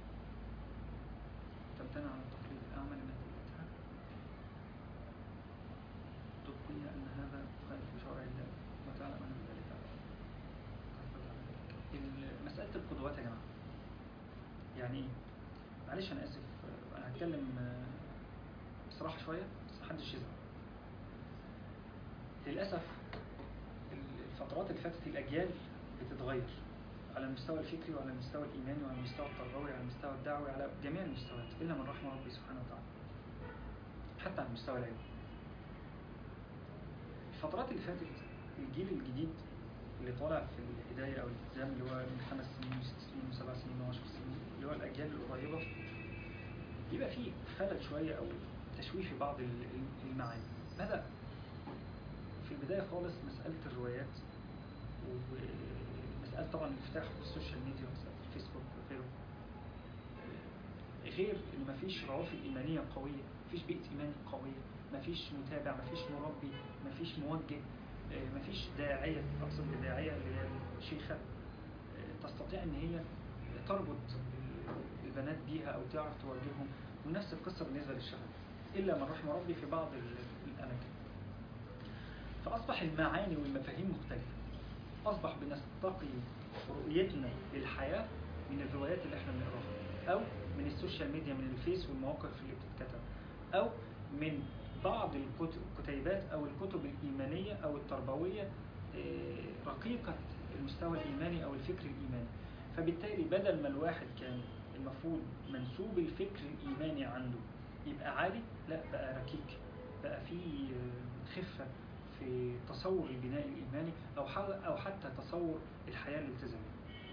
A: تمتنع عن التقليد الأعمى لنتيجتها تبقيها أن هذا خالف شرع الله وتعلم أن ذلك ال- مسألة القدوات يا جماعة يعني إيه؟ معلش أنا آسف أنا هتكلم آه، بصراحة شوية بس محدش يزعل للأسف ال- الفترات اللي فاتت الأجيال بتتغير على المستوى الفكري وعلى المستوى الإيماني وعلى المستوى التربوي وعلى المستوى الدعوي على جميع المستويات إلا من رحم ربي سبحانه وتعالى حتى على المستوى العلمي الفترات اللي فاتت الجيل الجديد اللي طالع في الهداية أو الالتزام اللي هو من خمس سنين وست سنين وسبع سنين وعشر سنين اللي هو الأجيال القريبة بيبقى فيه خلل شوية أو تشويه في بعض ال- ال- المعاني بدأ في البداية خالص مسألة الروايات ومسألة طبعا انفتاح السوشيال ميديا ومسألة الفيسبوك وغيره غير ان مفيش روافد ايمانيه قويه مفيش بيئه ايمان قويه مفيش متابع مفيش مربي مفيش موجه آه، مفيش داعيه اقصد بداعيه اللي هي شيخه آه، تستطيع ان هي تربط البنات بيها او تعرف توجههم ونفس القصه بالنسبه للشباب الا من رحم ربي في بعض ال- الاماكن فاصبح المعاني والمفاهيم مختلفه اصبح بنستقي رؤيتنا للحياه من الروايات اللي احنا بنقراها أو من السوشيال ميديا من الفيس والمواقف اللي بتتكتب أو من بعض الكتب- الكتيبات أو الكتب الإيمانية أو التربوية آه، رقيقة المستوى الإيماني أو الفكر الإيماني فبالتالي بدل ما الواحد كان المفروض منسوب الفكر الإيماني عنده يبقى عالي لا بقى ركيك بقى في آه، خفة في تصور البناء الإيماني أو ح- أو حتى تصور الحياة الالتزامية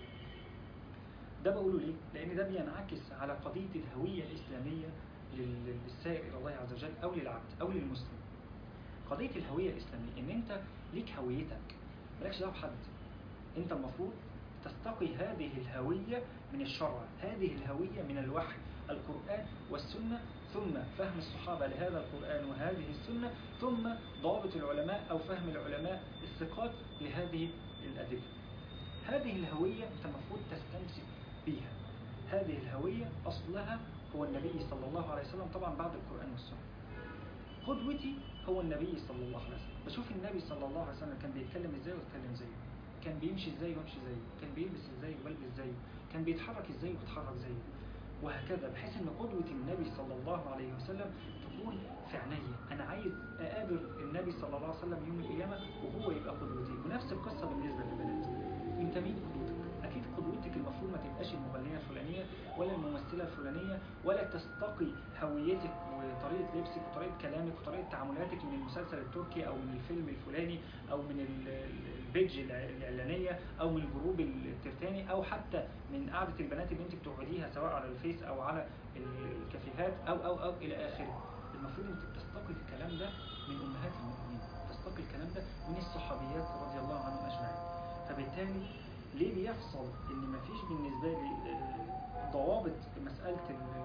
A: ده بقوله ليه؟ لأن ده بينعكس على قضية الهوية الإسلامية لل- للسائر إلى الله عز وجل أو للعبد أو للمسلم. قضية الهوية الإسلامية إن أنت ليك هويتك مالكش دعوة بحد. أنت المفروض تستقي هذه الهوية من الشرع، هذه الهوية من الوحي، القرآن والسنة ثم فهم الصحابة لهذا القرآن وهذه السنة ثم ضابط العلماء أو فهم العلماء الثقات لهذه الأدلة. هذه الهوية أنت المفروض تستمسك بيها هذه الهوية أصلها هو النبي صلى الله عليه وسلم طبعا بعد القرآن والسنة قدوتي هو النبي صلى الله عليه وسلم بشوف النبي صلى الله عليه وسلم كان بيتكلم ازاي واتكلم زيه كان بيمشي ازاي وامشي زيه كان بيلبس ازاي وبلبس زيه كان بيتحرك ازاي وبتحرك زيه وهكذا بحيث ان قدوة النبي صلى الله عليه وسلم تكون في عينيا انا عايز اقابل النبي صلى الله عليه وسلم يوم القيامة وهو يبقى قدوتي ونفس القصة بالنسبة للبنات انت مين قدوتك اكيد قدوتك المفروض ما تبقاش المغنية الفلانية ولا الممثلة الفلانية ولا تستقي هويتك وطريقة لبسك وطريقة كلامك وطريقة تعاملاتك من المسلسل التركي او من الفيلم الفلاني او من ال- ال- البيج الع- الاعلانية او من الجروب الترتاني او حتى من قعدة البنات اللي انت بتقعديها سواء على الفيس او على ال- الكافيهات او او او الى اخره المفروض انت بتستقي الكلام ده من امهات المؤمنين تستقي الكلام ده من الصحابيات رضي الله عنهم اجمعين فبالتالي ليه بيحصل ان مفيش بالنسبه لي آه، ضوابط مساله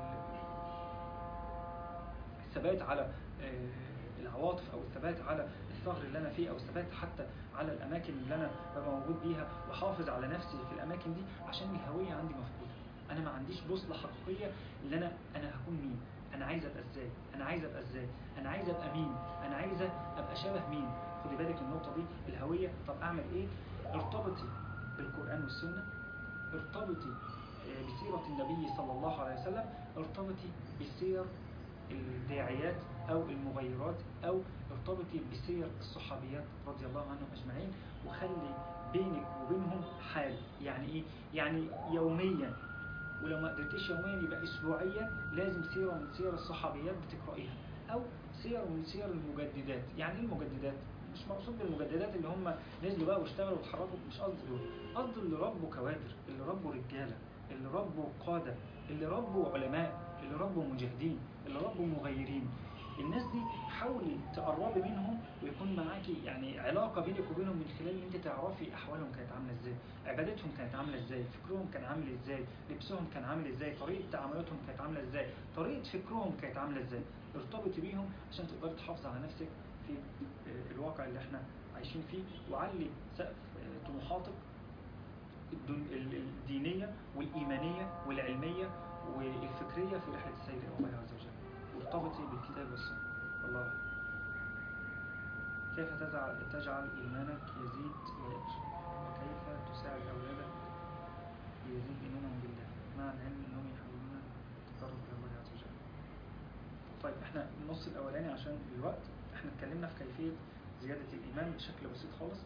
A: ال- الثبات على آه، العواطف او الثبات على الثغر اللي انا فيه او الثبات حتى على الاماكن اللي انا ببقى موجود بيها واحافظ على نفسي في الاماكن دي عشان الهويه عندي مفقوده انا ما عنديش بوصله حقيقيه اللي انا انا هكون مين انا عايز ابقى ازاي انا عايز ابقى ازاي انا عايز ابقى مين انا عايزه ابقى شبه مين خدي بالك من النقطه دي الهويه طب اعمل ايه ارتبطي بالقران والسنه ارتبطي آه، بسيره النبي صلى الله عليه وسلم ارتبطي بسير الداعيات او المغيرات او ارتبطي بسير الصحابيات رضي الله عنهم اجمعين وخلي بينك وبينهم حال يعني ايه يعني يوميا ولو ما قدرتيش يوميا يبقى اسبوعيا لازم سيره من سير الصحابيات بتقرايها او سير من سير المجددات يعني ايه المجددات مش مقصود بالمجددات اللي هم نزلوا بقى واشتغلوا واتحركوا مش قصدي دول قصدي اللي ربوا كوادر اللي ربوا رجاله اللي ربوا قاده اللي ربوا علماء اللي ربوا مجاهدين اللي ربوا مغيرين الناس دي حاولي تقربي منهم ويكون معاكي يعني علاقة بينك وبينهم من خلال ان انت تعرفي احوالهم كانت عاملة ازاي عبادتهم كانت عاملة ازاي فكرهم كان عامل ازاي لبسهم كان عامل ازاي طريقة تعاملاتهم كانت عاملة ازاي طريقة فكرهم كانت عاملة ازاي ارتبطي بيهم عشان تقدري تحافظي على نفسك في آه، الواقع اللي احنا عايشين فيه وعلي سقف آه، طموحاتك الدن- ال- الدينية والإيمانية والعلمية والفكرية في رحلة السير إلى الله عز وجل وارتبطي بالكتاب والسنة والله أعلم. كيف تجعل, تجعل إيمانك يزيد ويكثر وكيف تساعد أولادك ليزيد إيمانهم بالله مع العلم أنهم يحاولون التقرب إلى الله عز وجل طيب احنا النص الأولاني عشان الوقت احنا اتكلمنا في كيفية زيادة الإيمان بشكل بسيط خالص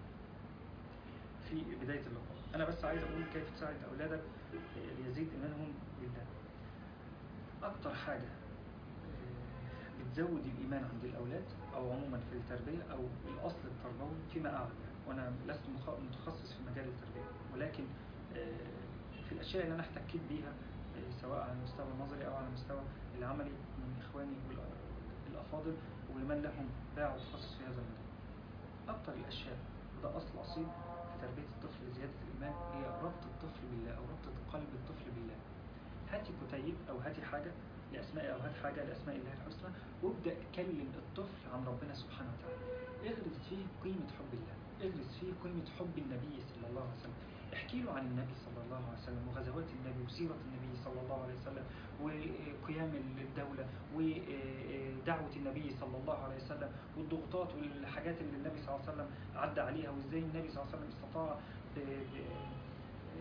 A: في بداية اللقاء أنا بس عايز أقول كيف تساعد أولادك ليزيد إيمانهم بالله أكتر حاجة آه، بتزود الإيمان عند الأولاد أو عموما في التربية أو الأصل التربوي فيما أعلم يعني وأنا لست مخ- متخصص في مجال التربية ولكن آه، في الأشياء اللي أنا احتكيت بيها آه، سواء على المستوى النظري أو على المستوى العملي من إخواني والأ- الأفاضل ومن لهم باع وتخصص في هذا المجال أكتر الأشياء وده أصل أصيل في تربية الطفل لزيادة الإيمان هي ربط الطفل بالله أو ربط قلب الطفل بالله هاتي كتيب أو هاتي حاجة لأسماء أو هات حاجة لأسماء الله الحسنى وابدأ كلم الطفل عن ربنا سبحانه وتعالى اغرس فيه قيمة حب الله اغرس فيه قيمة حب النبي صلى الله عليه وسلم احكي له عن النبي صلى الله عليه وسلم وغزوات النبي وسيرة النبي صلى الله عليه وسلم وقيام الدولة ودعوة النبي صلى الله عليه وسلم والضغوطات والحاجات اللي النبي صلى الله عليه وسلم عدى عليها وازاي النبي صلى الله عليه وسلم استطاع ب- ب-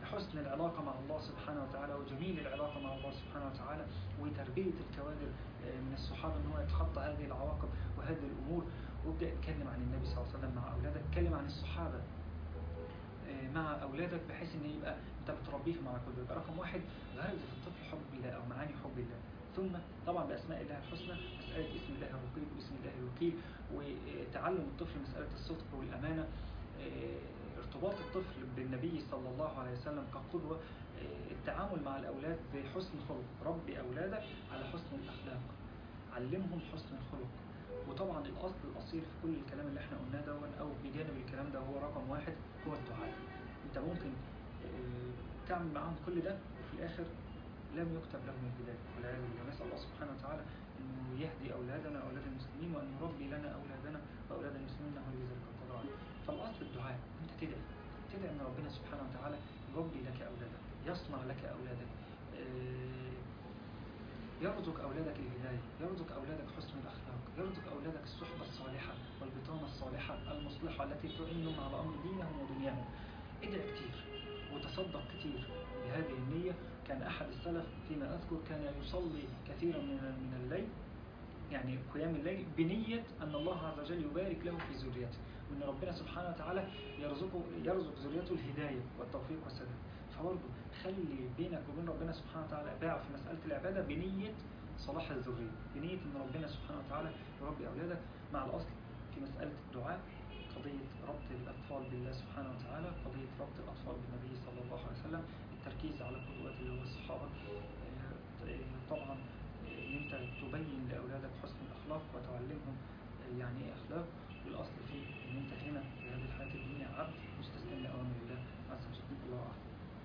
A: حسن العلاقة مع الله سبحانه وتعالى وجميل العلاقة مع الله سبحانه وتعالى وتربية الكوادر آه، من الصحابة ان هو يتخطى هذه العواقب وهذه الأمور وابدأ اتكلم عن النبي صلى الله عليه وسلم مع أولادك اتكلم عن الصحابة آه، مع أولادك بحيث ان يبقى انت بتربيهم على كله يبقى رقم واحد غرز في الطفل حب الله أو معاني حب الله ثم طبعا بأسماء الله الحسنى مسألة اسم الله الرقيب واسم الله الوكيل وتعلم الطفل مسألة الصدق والأمانة آه، ارتباط الطفل بالنبي صلى الله عليه وسلم كقدوة آه، التعامل مع الأولاد بحسن خلق ربي أولادك على حسن الأخلاق علمهم حسن الخلق وطبعا الأصل الأصيل في كل الكلام اللي احنا قلناه ده أو بجانب الكلام ده هو رقم واحد هو الدعاء انت ممكن آه، تعمل معاهم كل ده وفي الآخر لم يكتب لهم الهداية والعياذ بالله نسأل الله سبحانه وتعالى أنه يهدي أولادنا وأولاد المسلمين وأن يربي لنا أولادنا وأولاد المسلمين إنه ولي ذلك القدر عليه فالأصل الدعاء أنت تدعي تدعي أن ربنا سبحانه وتعالى يربي لك أولادك يصنع لك أولادك آه، يرزق أولادك الهداية يرزق أولادك حسن الأخلاق يرزق أولادك الصحبة الصالحة والبطانة الصالحة المصلحة التي تعينهم على أمر دينهم ودنياهم ادعي كتير وتصدق كتير بهذه النية كان أحد السلف فيما أذكر كان يصلي كثيرا من من الليل يعني قيام الليل بنية أن الله عز وجل يبارك له في ذريته وأن ربنا سبحانه وتعالى يرزقه يرزق ذريته الهداية والتوفيق والسداد فبرضه خلي بينك وبين ربنا سبحانه وتعالى باع في مسألة العبادة بنية صلاح الذرية بنية أن ربنا سبحانه وتعالى يربي أولادك مع الأصل في مسألة الدعاء قضية ربط الأطفال بالله سبحانه وتعالى قضية ربط الأطفال بالنبي صلى الله عليه وسلم التركيز على قدوات اللي هو الصحابة آه، آه، طبعا آه، ان انت تبين لاولادك حسن الاخلاق وتعلمهم آه، يعني ايه اخلاق والاصل فيه ان انت هنا في هذه الحياه الدنيا عبد مستسلم لاوامر الله عز وجل الله اعلم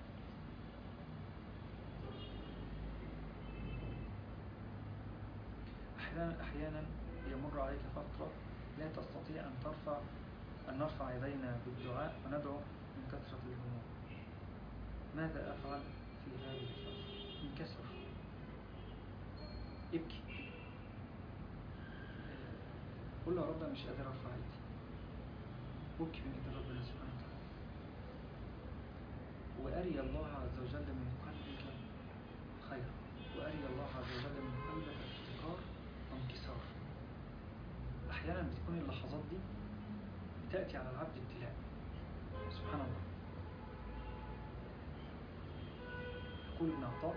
A: احيانا احيانا يمر عليك فتره لا تستطيع ان ترفع ان نرفع يدينا بالدعاء وندعو من كثره الهموم ماذا افعل في هذه الفتره انكسر ابكي قل له يا رب أنا مش قادر ارفع ايدي وابكي من ايد ربنا سبحانه وتعالى واري الله عز وجل من قلبك خير واري الله عز وجل من قلبك افتقار وانكسار احيانا بتكون اللحظات دي بتاتي على العبد ابتلاء سبحان الله يقول ابن عطاء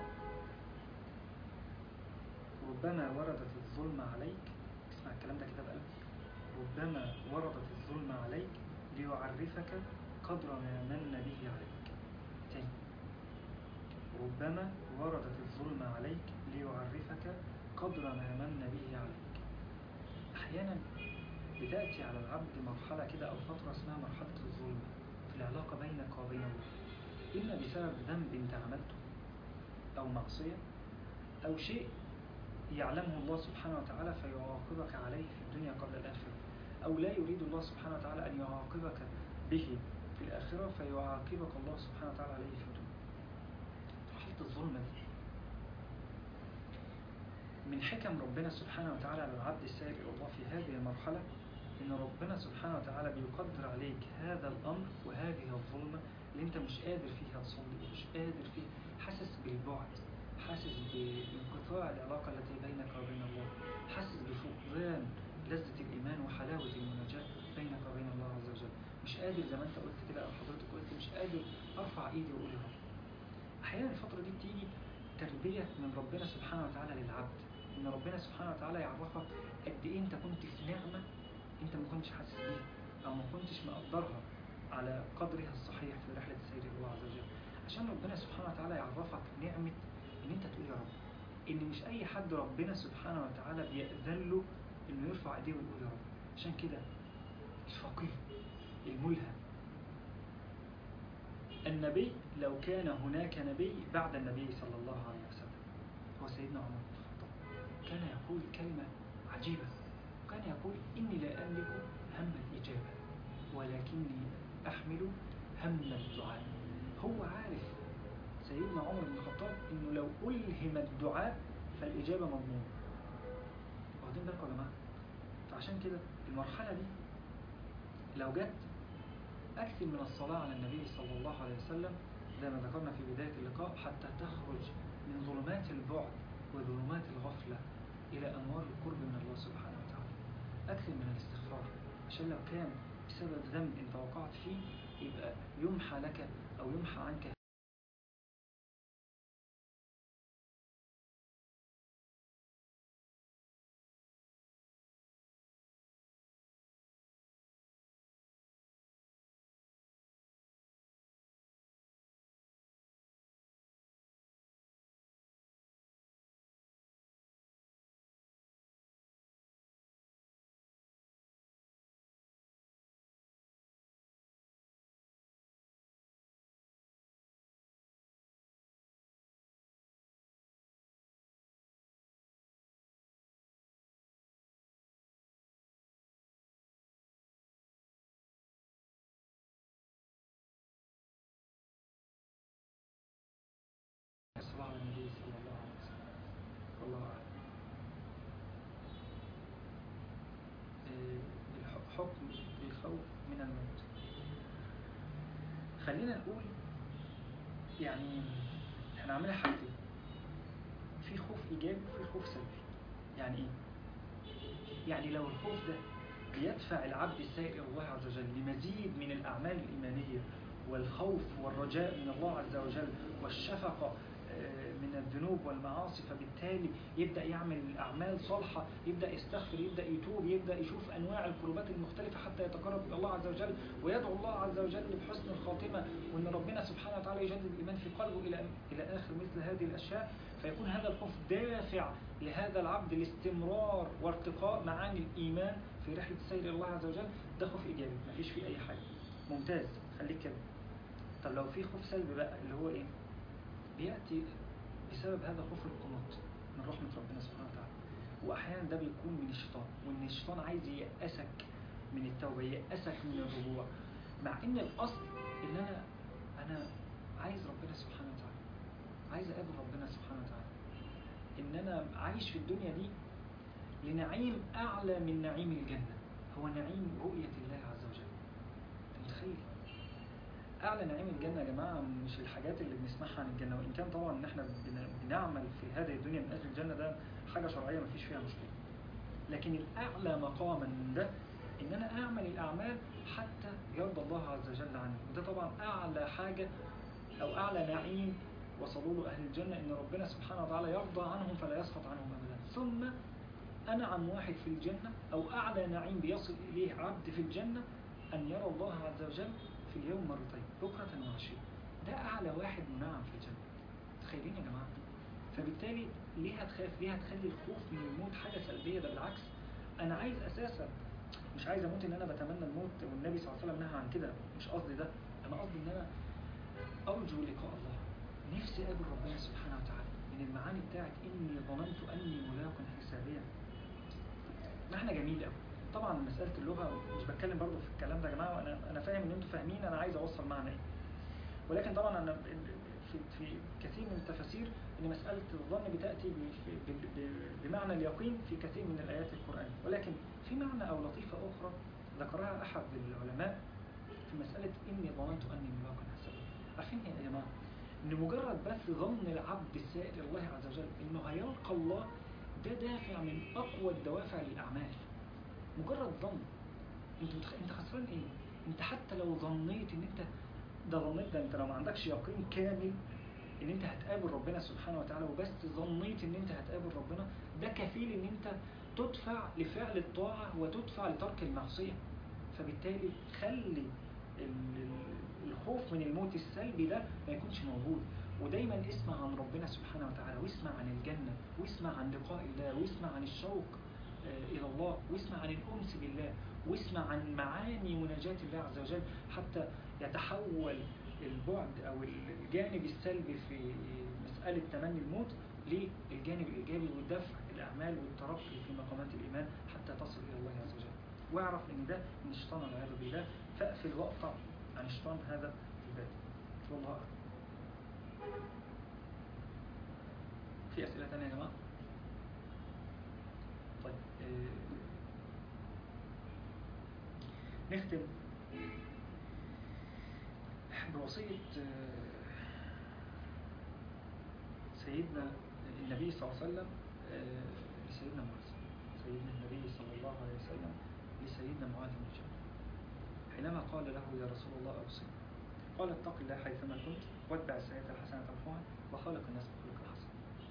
A: ربما وردت الظلم عليك اسمع الكلام ده كده بقلبك ربما وردت الظلم عليك ليعرفك قدر ما من به عليك تاني ربما وردت الظلم عليك ليعرفك قدر ما من به عليك أحيانا بتأتي على العبد مرحلة كده أو فترة اسمها مرحلة الظلم في العلاقة بينك وبين الله إما بسبب ذنب أنت عملته أو معصية أو شيء يعلمه الله سبحانه وتعالى فيعاقبك عليه في الدنيا قبل الآخرة أو لا يريد الله سبحانه وتعالى أن يعاقبك به في الآخرة فيعاقبك الله سبحانه وتعالى عليه في الدنيا مرحلة الظلم دي من حكم ربنا سبحانه وتعالى على العبد السائر إلى الله في هذه المرحلة إن ربنا سبحانه وتعالى بيقدر عليك هذا الأمر وهذه الظلمة اللي أنت مش قادر فيها تصلي مش قادر فيها حاسس بالبعد حاسس بانقطاع العلاقة التي بينك وبين الله حاسس بفقدان لذة الإيمان وحلاوة المناجاة بينك وبين الله عز وجل مش قادر زي ما أنت قلت كده أو حضرتك قلت مش قادر أرفع إيدي وأقول يا رب أحيانا الفترة دي بتيجي تربية من ربنا سبحانه وتعالى للعبد إن ربنا سبحانه وتعالى يعرفك قد إيه أنت كنت في نعمة أنت ما كنتش حاسس بيها أو ما كنتش مقدرها على قدرها الصحيح في رحلة السير إلى الله عز وجل عشان ربنا سبحانه وتعالى يعرفك نعمة إن أنت تقول يا رب إن مش أي حد ربنا سبحانه وتعالى بيأذن له إنه يرفع إيديه ويقول يا رب عشان كده الفقير الملهم النبي لو كان هناك نبي بعد النبي صلى الله عليه وسلم هو سيدنا عمر بن الخطاب كان يقول كلمة عجيبة كان يقول إني لا أملك هم الإجابة ولكني أحمل هم الدعاء هو عارف سيدنا عمر بن الخطاب إنه لو ألهم الدعاء فالإجابة مضمونة واخدين بالكم يا جماعة فعشان كده المرحلة دي لو جت أكثر من الصلاة على النبي صلى الله عليه وسلم زي ما ذكرنا في بداية اللقاء حتى تخرج من ظلمات البعد وظلمات الغفلة إلى أنوار القرب من الله سبحانه وتعالى أكثر من الاستغفار عشان لو كان بسبب ذنب أنت وقعت فيه يبقى يمحى لك أو يمحى عنك الصلاة على النبي صلى الله عليه وسلم والله أعلم إيه، الح- حكم الخوف من الموت خلينا نقول يعني احنا عاملين حاجتين في خوف إيجابي وفي خوف سلبي يعني إيه؟ يعني لو الخوف ده بيدفع العبد السائر إلى الله عز وجل لمزيد من الأعمال الإيمانية والخوف والرجاء من الله عز وجل والشفقة آه، من الذنوب والمعاصي فبالتالي يبدأ يعمل أعمال صالحة يبدأ يستغفر يبدأ يتوب يبدأ يشوف أنواع القربات المختلفة حتى يتقرب إلى الله عز وجل ويدعو الله عز وجل بحسن الخاتمة وأن ربنا سبحانه وتعالى يجدد الإيمان في قلبه إلى إلى آخر مثل هذه الأشياء فيكون هذا الخوف دافع لهذا العبد لاستمرار وارتقاء معاني الإيمان في رحلة السير إلى الله عز وجل ده خوف إيجابي مفيش فيه أي حاجة ممتاز خليك كده طب لو في خوف سلبي بقى اللي هو إيه بيأتي بسبب هذا خوف القنوط من رحمة ربنا سبحانه وتعالى وأحيانا ده بيكون من الشيطان وإن الشيطان عايز ييأسك من التوبة ييأسك من الرجوع مع إن الأصل إن أنا أنا عايز ربنا سبحانه وتعالى عايز أقابل ربنا سبحانه وتعالى إن أنا عايش في الدنيا دي لنعيم أعلى من نعيم الجنة هو نعيم رؤية الله عز وجل أنت متخيل أعلى نعيم الجنة يا جماعة مش الحاجات اللي بنسمعها عن الجنة وإن كان طبعا إن إحنا بن- بنعمل في هذه الدنيا من أجل الجنة ده حاجة شرعية مفيش فيها مشكلة لكن الأعلى مقاما من ده إن أنا أعمل الأعمال حتى يرضى الله عز وجل عني وده طبعا أعلى حاجة أو أعلى نعيم وصلوا له أهل الجنة إن ربنا سبحانه وتعالى يرضى عنهم فلا يسخط عنهم أبدا ثم أنعم واحد في الجنة أو أعلى نعيم بيصل إليه عبد في الجنة أن يرى الله عز وجل في اليوم مرتين بكرة وعشية ده أعلى واحد منعم في الجنة تخيلين يا جماعة فبالتالي ليه هتخاف ليه هتخلي الخوف من الموت حاجة سلبية ده بالعكس أنا عايز أساسا مش عايز أموت إن أنا بتمنى الموت والنبي صلى الله عليه وسلم نهى عن كده مش قصدي ده أنا قصدي إن أنا أرجو لقاء الله نفسي أقابل ربنا سبحانه وتعالى من المعاني بتاعت إني ظننت أني ملاق حسابيا معنى جميل قوي طبعا مسألة اللغة مش بتكلم برضو في الكلام ده يا جماعة وأنا أنا فاهم إن أنتوا فاهمين أنا عايز أوصل معنى إيه ولكن طبعا أنا في, في كثير من التفاسير إن مسألة الظن بتأتي ب- ب- ب- بمعنى اليقين في كثير من الآيات القرآنية ولكن في معنى أو لطيفة أخرى ذكرها أحد العلماء في مسألة إني ظننت أني ملاق حسابي عارفين إيه يا جماعة؟ إن مجرد بس ظن العبد السائر إلى الله عز وجل إنه هيلقى الله ده دافع من أقوى الدوافع للأعمال مجرد ظن انت متخ... انت خسران ايه انت حتى لو ظنيت ان انت ده ظنيت ده انت لو ما عندكش يقين كامل ان انت هتقابل ربنا سبحانه وتعالى وبس ظنيت ان انت هتقابل ربنا ده كفيل ان انت تدفع لفعل الطاعة وتدفع لترك المعصية فبالتالي خلي ال- ال- الخوف من الموت السلبي ده ما يكونش موجود ودايما اسمع عن ربنا سبحانه وتعالى واسمع عن الجنة واسمع عن لقاء الله واسمع عن الشوق آه، إلى الله واسمع عن الأنس بالله واسمع عن معاني مناجاة الله عز وجل حتى يتحول البعد أو الجانب السلبي في مسألة تمني الموت للجانب الإيجابي ودفع الأعمال والترقي في مقامات الإيمان حتى تصل إلى الله عز وجل واعرف إن ده من الشيطان والعياذ بالله فاقفل واقطع عن الشيطان هذا الباب والله أعلم في أسئلة تانية يا جماعة؟ طيب آه، نختم بوصية آه، سيدنا النبي صلى الله عليه وسلم آه، لسيدنا معاذ سيدنا النبي صلى الله عليه وسلم لسيدنا معاذ بن جبل حينما قال له يا رسول الله أوصي قال اتق الله حيثما كنت واتبع السيئة الحسنة تمحوها وخالق الناس بخلق حسن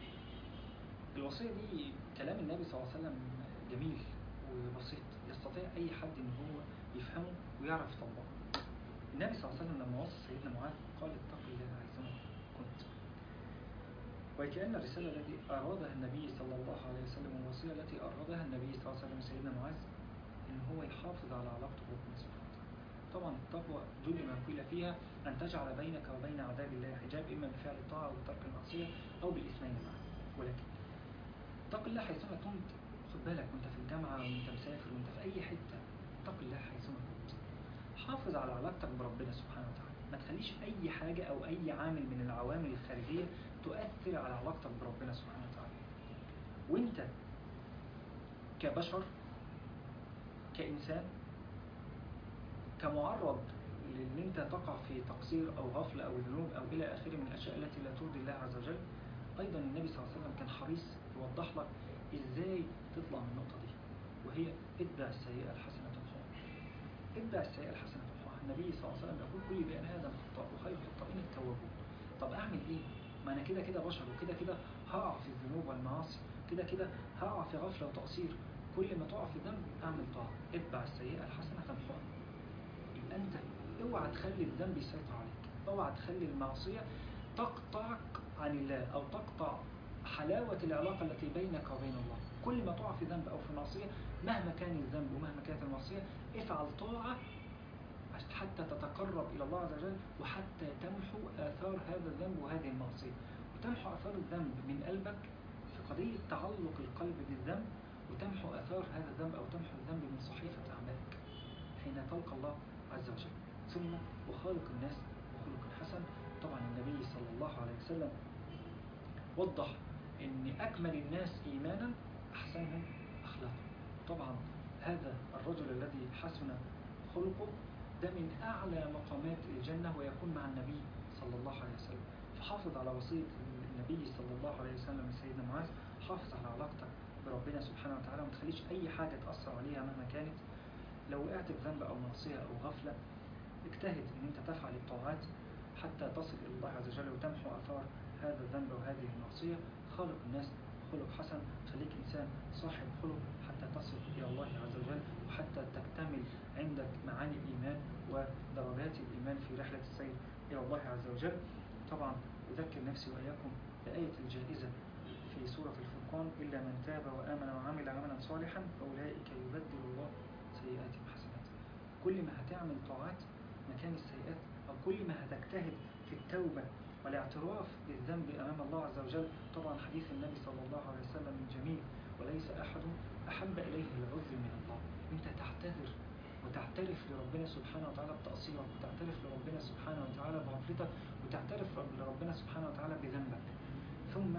A: الوصية دي كلام النبي صلى الله عليه وسلم جميل وبسيط يستطيع أي حد إن هو يفهمه ويعرف يطبقه النبي صلى الله عليه وسلم لما وصى سيدنا معاذ قال اتق الله حيثما كنت وكأن الرسالة التي أرادها النبي صلى الله عليه وسلم والوصية التي أرادها النبي صلى الله عليه وسلم سيدنا معاذ إن هو يحافظ على علاقته بربنا سبحانه وتعالى طبعا التقوى جل ما قيل فيها أن تجعل بينك وبين عذاب الله حجاب إما بفعل الطاعة أو بترك المعصية أو بالاثنين معا ولكن اتق الله حيثما كنت خد بالك وانت في الجامعة وانت مسافر وانت في أي حتة اتق الله حيثما كنت حافظ على علاقتك بربنا سبحانه وتعالى ما تخليش أي حاجة أو أي عامل من العوامل الخارجية تؤثر على علاقتك بربنا سبحانه وتعالى وانت كبشر كإنسان كمعرض لان انت تقع في تقصير او غفلة او ذنوب او الى اخره من الاشياء التي لا ترضي الله عز وجل ايضا النبي صلى الله عليه وسلم كان حريص يوضح لك ازاي تطلع من النقطة دي وهي اتبع السيئة الحسنة تمحوها اتبع السيئة الحسنة تمحوها النبي صلى الله عليه وسلم يقول كل بني ادم خطاء وخير الخطائين التوابون طب اعمل ايه ما انا كده كده بشر وكده كده هقع في الذنوب والمعاصي كده كده هقع في غفلة وتقصير كل ما تقع في ذنب اعمل طاعة اتبع السيئة الحسنة تمحوها يبقى انت اوعى تخلي الذنب يسيطر عليك اوعى تخلي المعصية تقطعك عن الله او تقطع حلاوة العلاقة التي بينك وبين الله كل ما تقع في ذنب او في معصية مهما كان الذنب ومهما كانت المعصية افعل طاعة حتى تتقرب إلى الله عز وجل وحتى تمحو آثار هذا الذنب وهذه المعصية وتمحو آثار الذنب من قلبك في قضية تعلق القلب بالذنب وتمحو آثار هذا الذنب أو تمحو الذنب من صحيفة أعمالك حين تلقى الله عز وجل ثم وخالق الناس وخلق حسن طبعا النبي صلى الله عليه وسلم وضح ان اكمل الناس ايمانا احسنهم اخلاقا طبعا هذا الرجل الذي حسن خلقه ده من اعلى مقامات الجنة ويكون مع النبي صلى الله عليه وسلم فحافظ على وصية النبي صلى الله عليه وسلم سيدنا معاذ حافظ على علاقتك بربنا سبحانه وتعالى وما تخليش اي حاجة تأثر عليها مهما كانت لو وقعت في ذنب أو معصية أو غفلة اجتهد أن أنت تفعل الطاعات حتى تصل إلى الله عز وجل وتمحو أثار هذا الذنب وهذه المعصية خالق الناس خلق حسن خليك إنسان صاحب خلق حتى تصل إلى الله عز وجل وحتى تكتمل عندك معاني الإيمان ودرجات الإيمان في رحلة السير إلى الله عز وجل طبعا أذكر نفسي وإياكم بآية الجائزة في سورة الفرقان إلا من تاب وآمن وعمل عملا صالحا فأولئك يبدل الله سيئاتهم حسنات كل ما هتعمل طاعات مكان السيئات أو كل ما هتجتهد في التوبة والاعتراف بالذنب أمام الله عز وجل طبعا حديث النبي صلى الله عليه وسلم جميل وليس أحد أحب إليه العذر من الله أنت تعتذر وتعترف لربنا سبحانه وتعالى بتقصيرك وتعترف لربنا سبحانه وتعالى بغفلتك وتعترف لربنا سبحانه وتعالى بذنبك ثم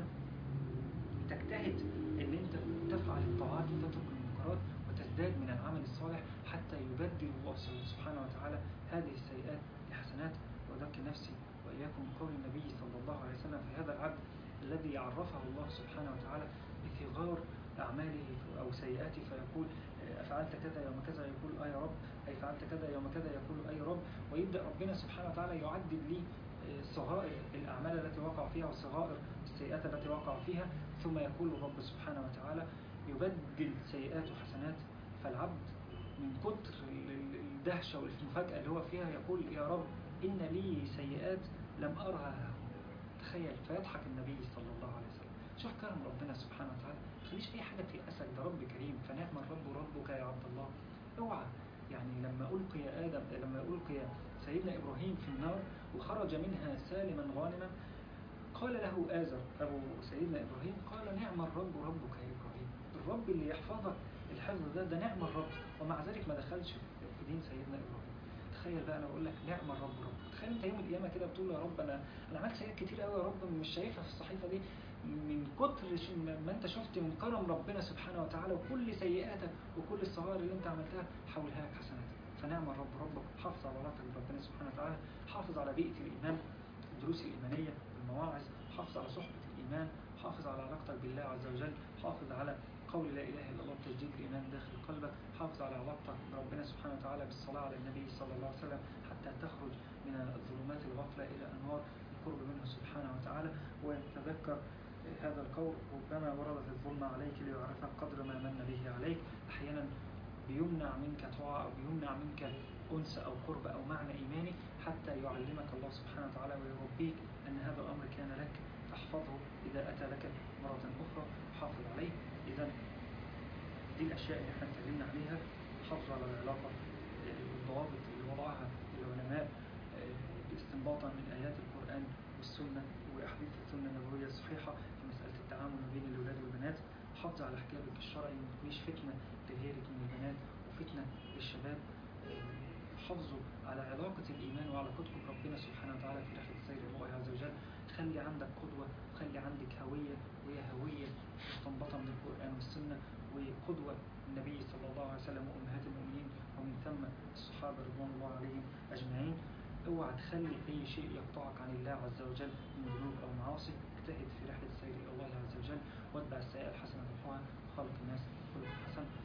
A: تجتهد ان انت تفعل الطاعات وتترك المنكرات وتزداد من العمل الصالح حتى يبدل الله سبحانه وتعالى هذه السيئات لحسنات وذكر نفسي وإياكم قول النبي صلى الله عليه وسلم في هذا العبد الذي عرفه الله سبحانه وتعالى بثغار أعماله أو سيئاته فيقول أفعلت كذا يوم كذا يقول آه يا رب أي فعلت كذا يوم كذا يقول أي رب ويبدأ ربنا سبحانه وتعالى يعدد لي صغائر الأعمال التي وقع فيها وصغائر السيئات التي وقع فيها ثم يقول الرب سبحانه وتعالى يبدل سيئات وحسنات فالعبد من كتر الدهشة والمفاجأة اللي هو فيها يقول يا رب إن لي سيئات لم أرها تخيل فيضحك النبي صلى الله عليه وسلم شوف كرم ربنا سبحانه وتعالى خليش أي حاجة تيأسك ده رب كريم فنعم الرب ربك يا عبد الله اوعى يعني لما ألقي آدم لما ألقي سيدنا إبراهيم في النار وخرج منها سالما غانما قال له آزر أبو سيدنا إبراهيم قال نعم الرب ربك يا إبراهيم الرب اللي يحفظك الحفظ ده ده نعم الرب ومع ذلك ما دخلش في دين سيدنا إبراهيم تخيل بقى أنا بقول لك نعم الرب رب تخيل أنت يوم القيامة كده بتقول يا رب أنا أنا عملت سيئات كتير قوي يا رب مش شايفها في الصحيفة دي من كتر ما أنت شفت من كرم ربنا سبحانه وتعالى وكل سيئاتك وكل الصغائر اللي أنت عملتها حولها لك حسنات فنعم الرب ربك حافظ على علاقتك بربنا سبحانه وتعالى حافظ على بيئة الإيمان الدروس الإيمانية المواعظ حافظ على صحبة الإيمان الإيمان حافظ على علاقتك بالله عز وجل حافظ على قول لا إله إلا الله تجديد الإيمان داخل قلبك حافظ على علاقتك بربنا سبحانه وتعالى بالصلاة على النبي صلى الله عليه وسلم حتى تخرج من الظلمات الغفلة إلى أنوار القرب منه سبحانه وتعالى وتذكر هذا القول ربما وردت الظلمة عليك ليعرفك قدر ما من به عليك أحيانا بيمنع منك طاعة أو بيمنع منك أنس أو قرب أو معنى إيماني حتى يعلمك الله سبحانه وتعالى ويربيك أن هذا الأمر كان لك تحفظه إذا أتى لك مرة أخرى حافظ عليه إذا دي الأشياء اللي احنا اتكلمنا عليها حافظ على العلاقة والضوابط اللي وضعها العلماء استنباطا من آيات القرآن والسنة وأحاديث السنة النبوية الصحيحة في مسألة التعامل ما بين الأولاد والبنات حافظ على حجابك الشرعي ما تكونيش فتنة لغيرك من البنات وفتنة للشباب حافظوا على علاقة الإيمان وعلاقتكم بربنا سبحانه وتعالى في رحلة سير الله عز وجل خلي عندك قدوة خلي عندك هوية وهي هوية مستنبطة من القرآن والسنة وقدوة النبي صلى الله عليه وسلم وأمهات المؤمنين ومن ثم الصحابة رضوان الله عليهم أجمعين اوعى تخلي أي شيء يقطعك عن الله عز وجل من ذنوب أو معاصي اجتهد في رحلة سير إلى الله عز وجل واتبع السيئة الحسنة تمحوها خلق الناس خلق حسن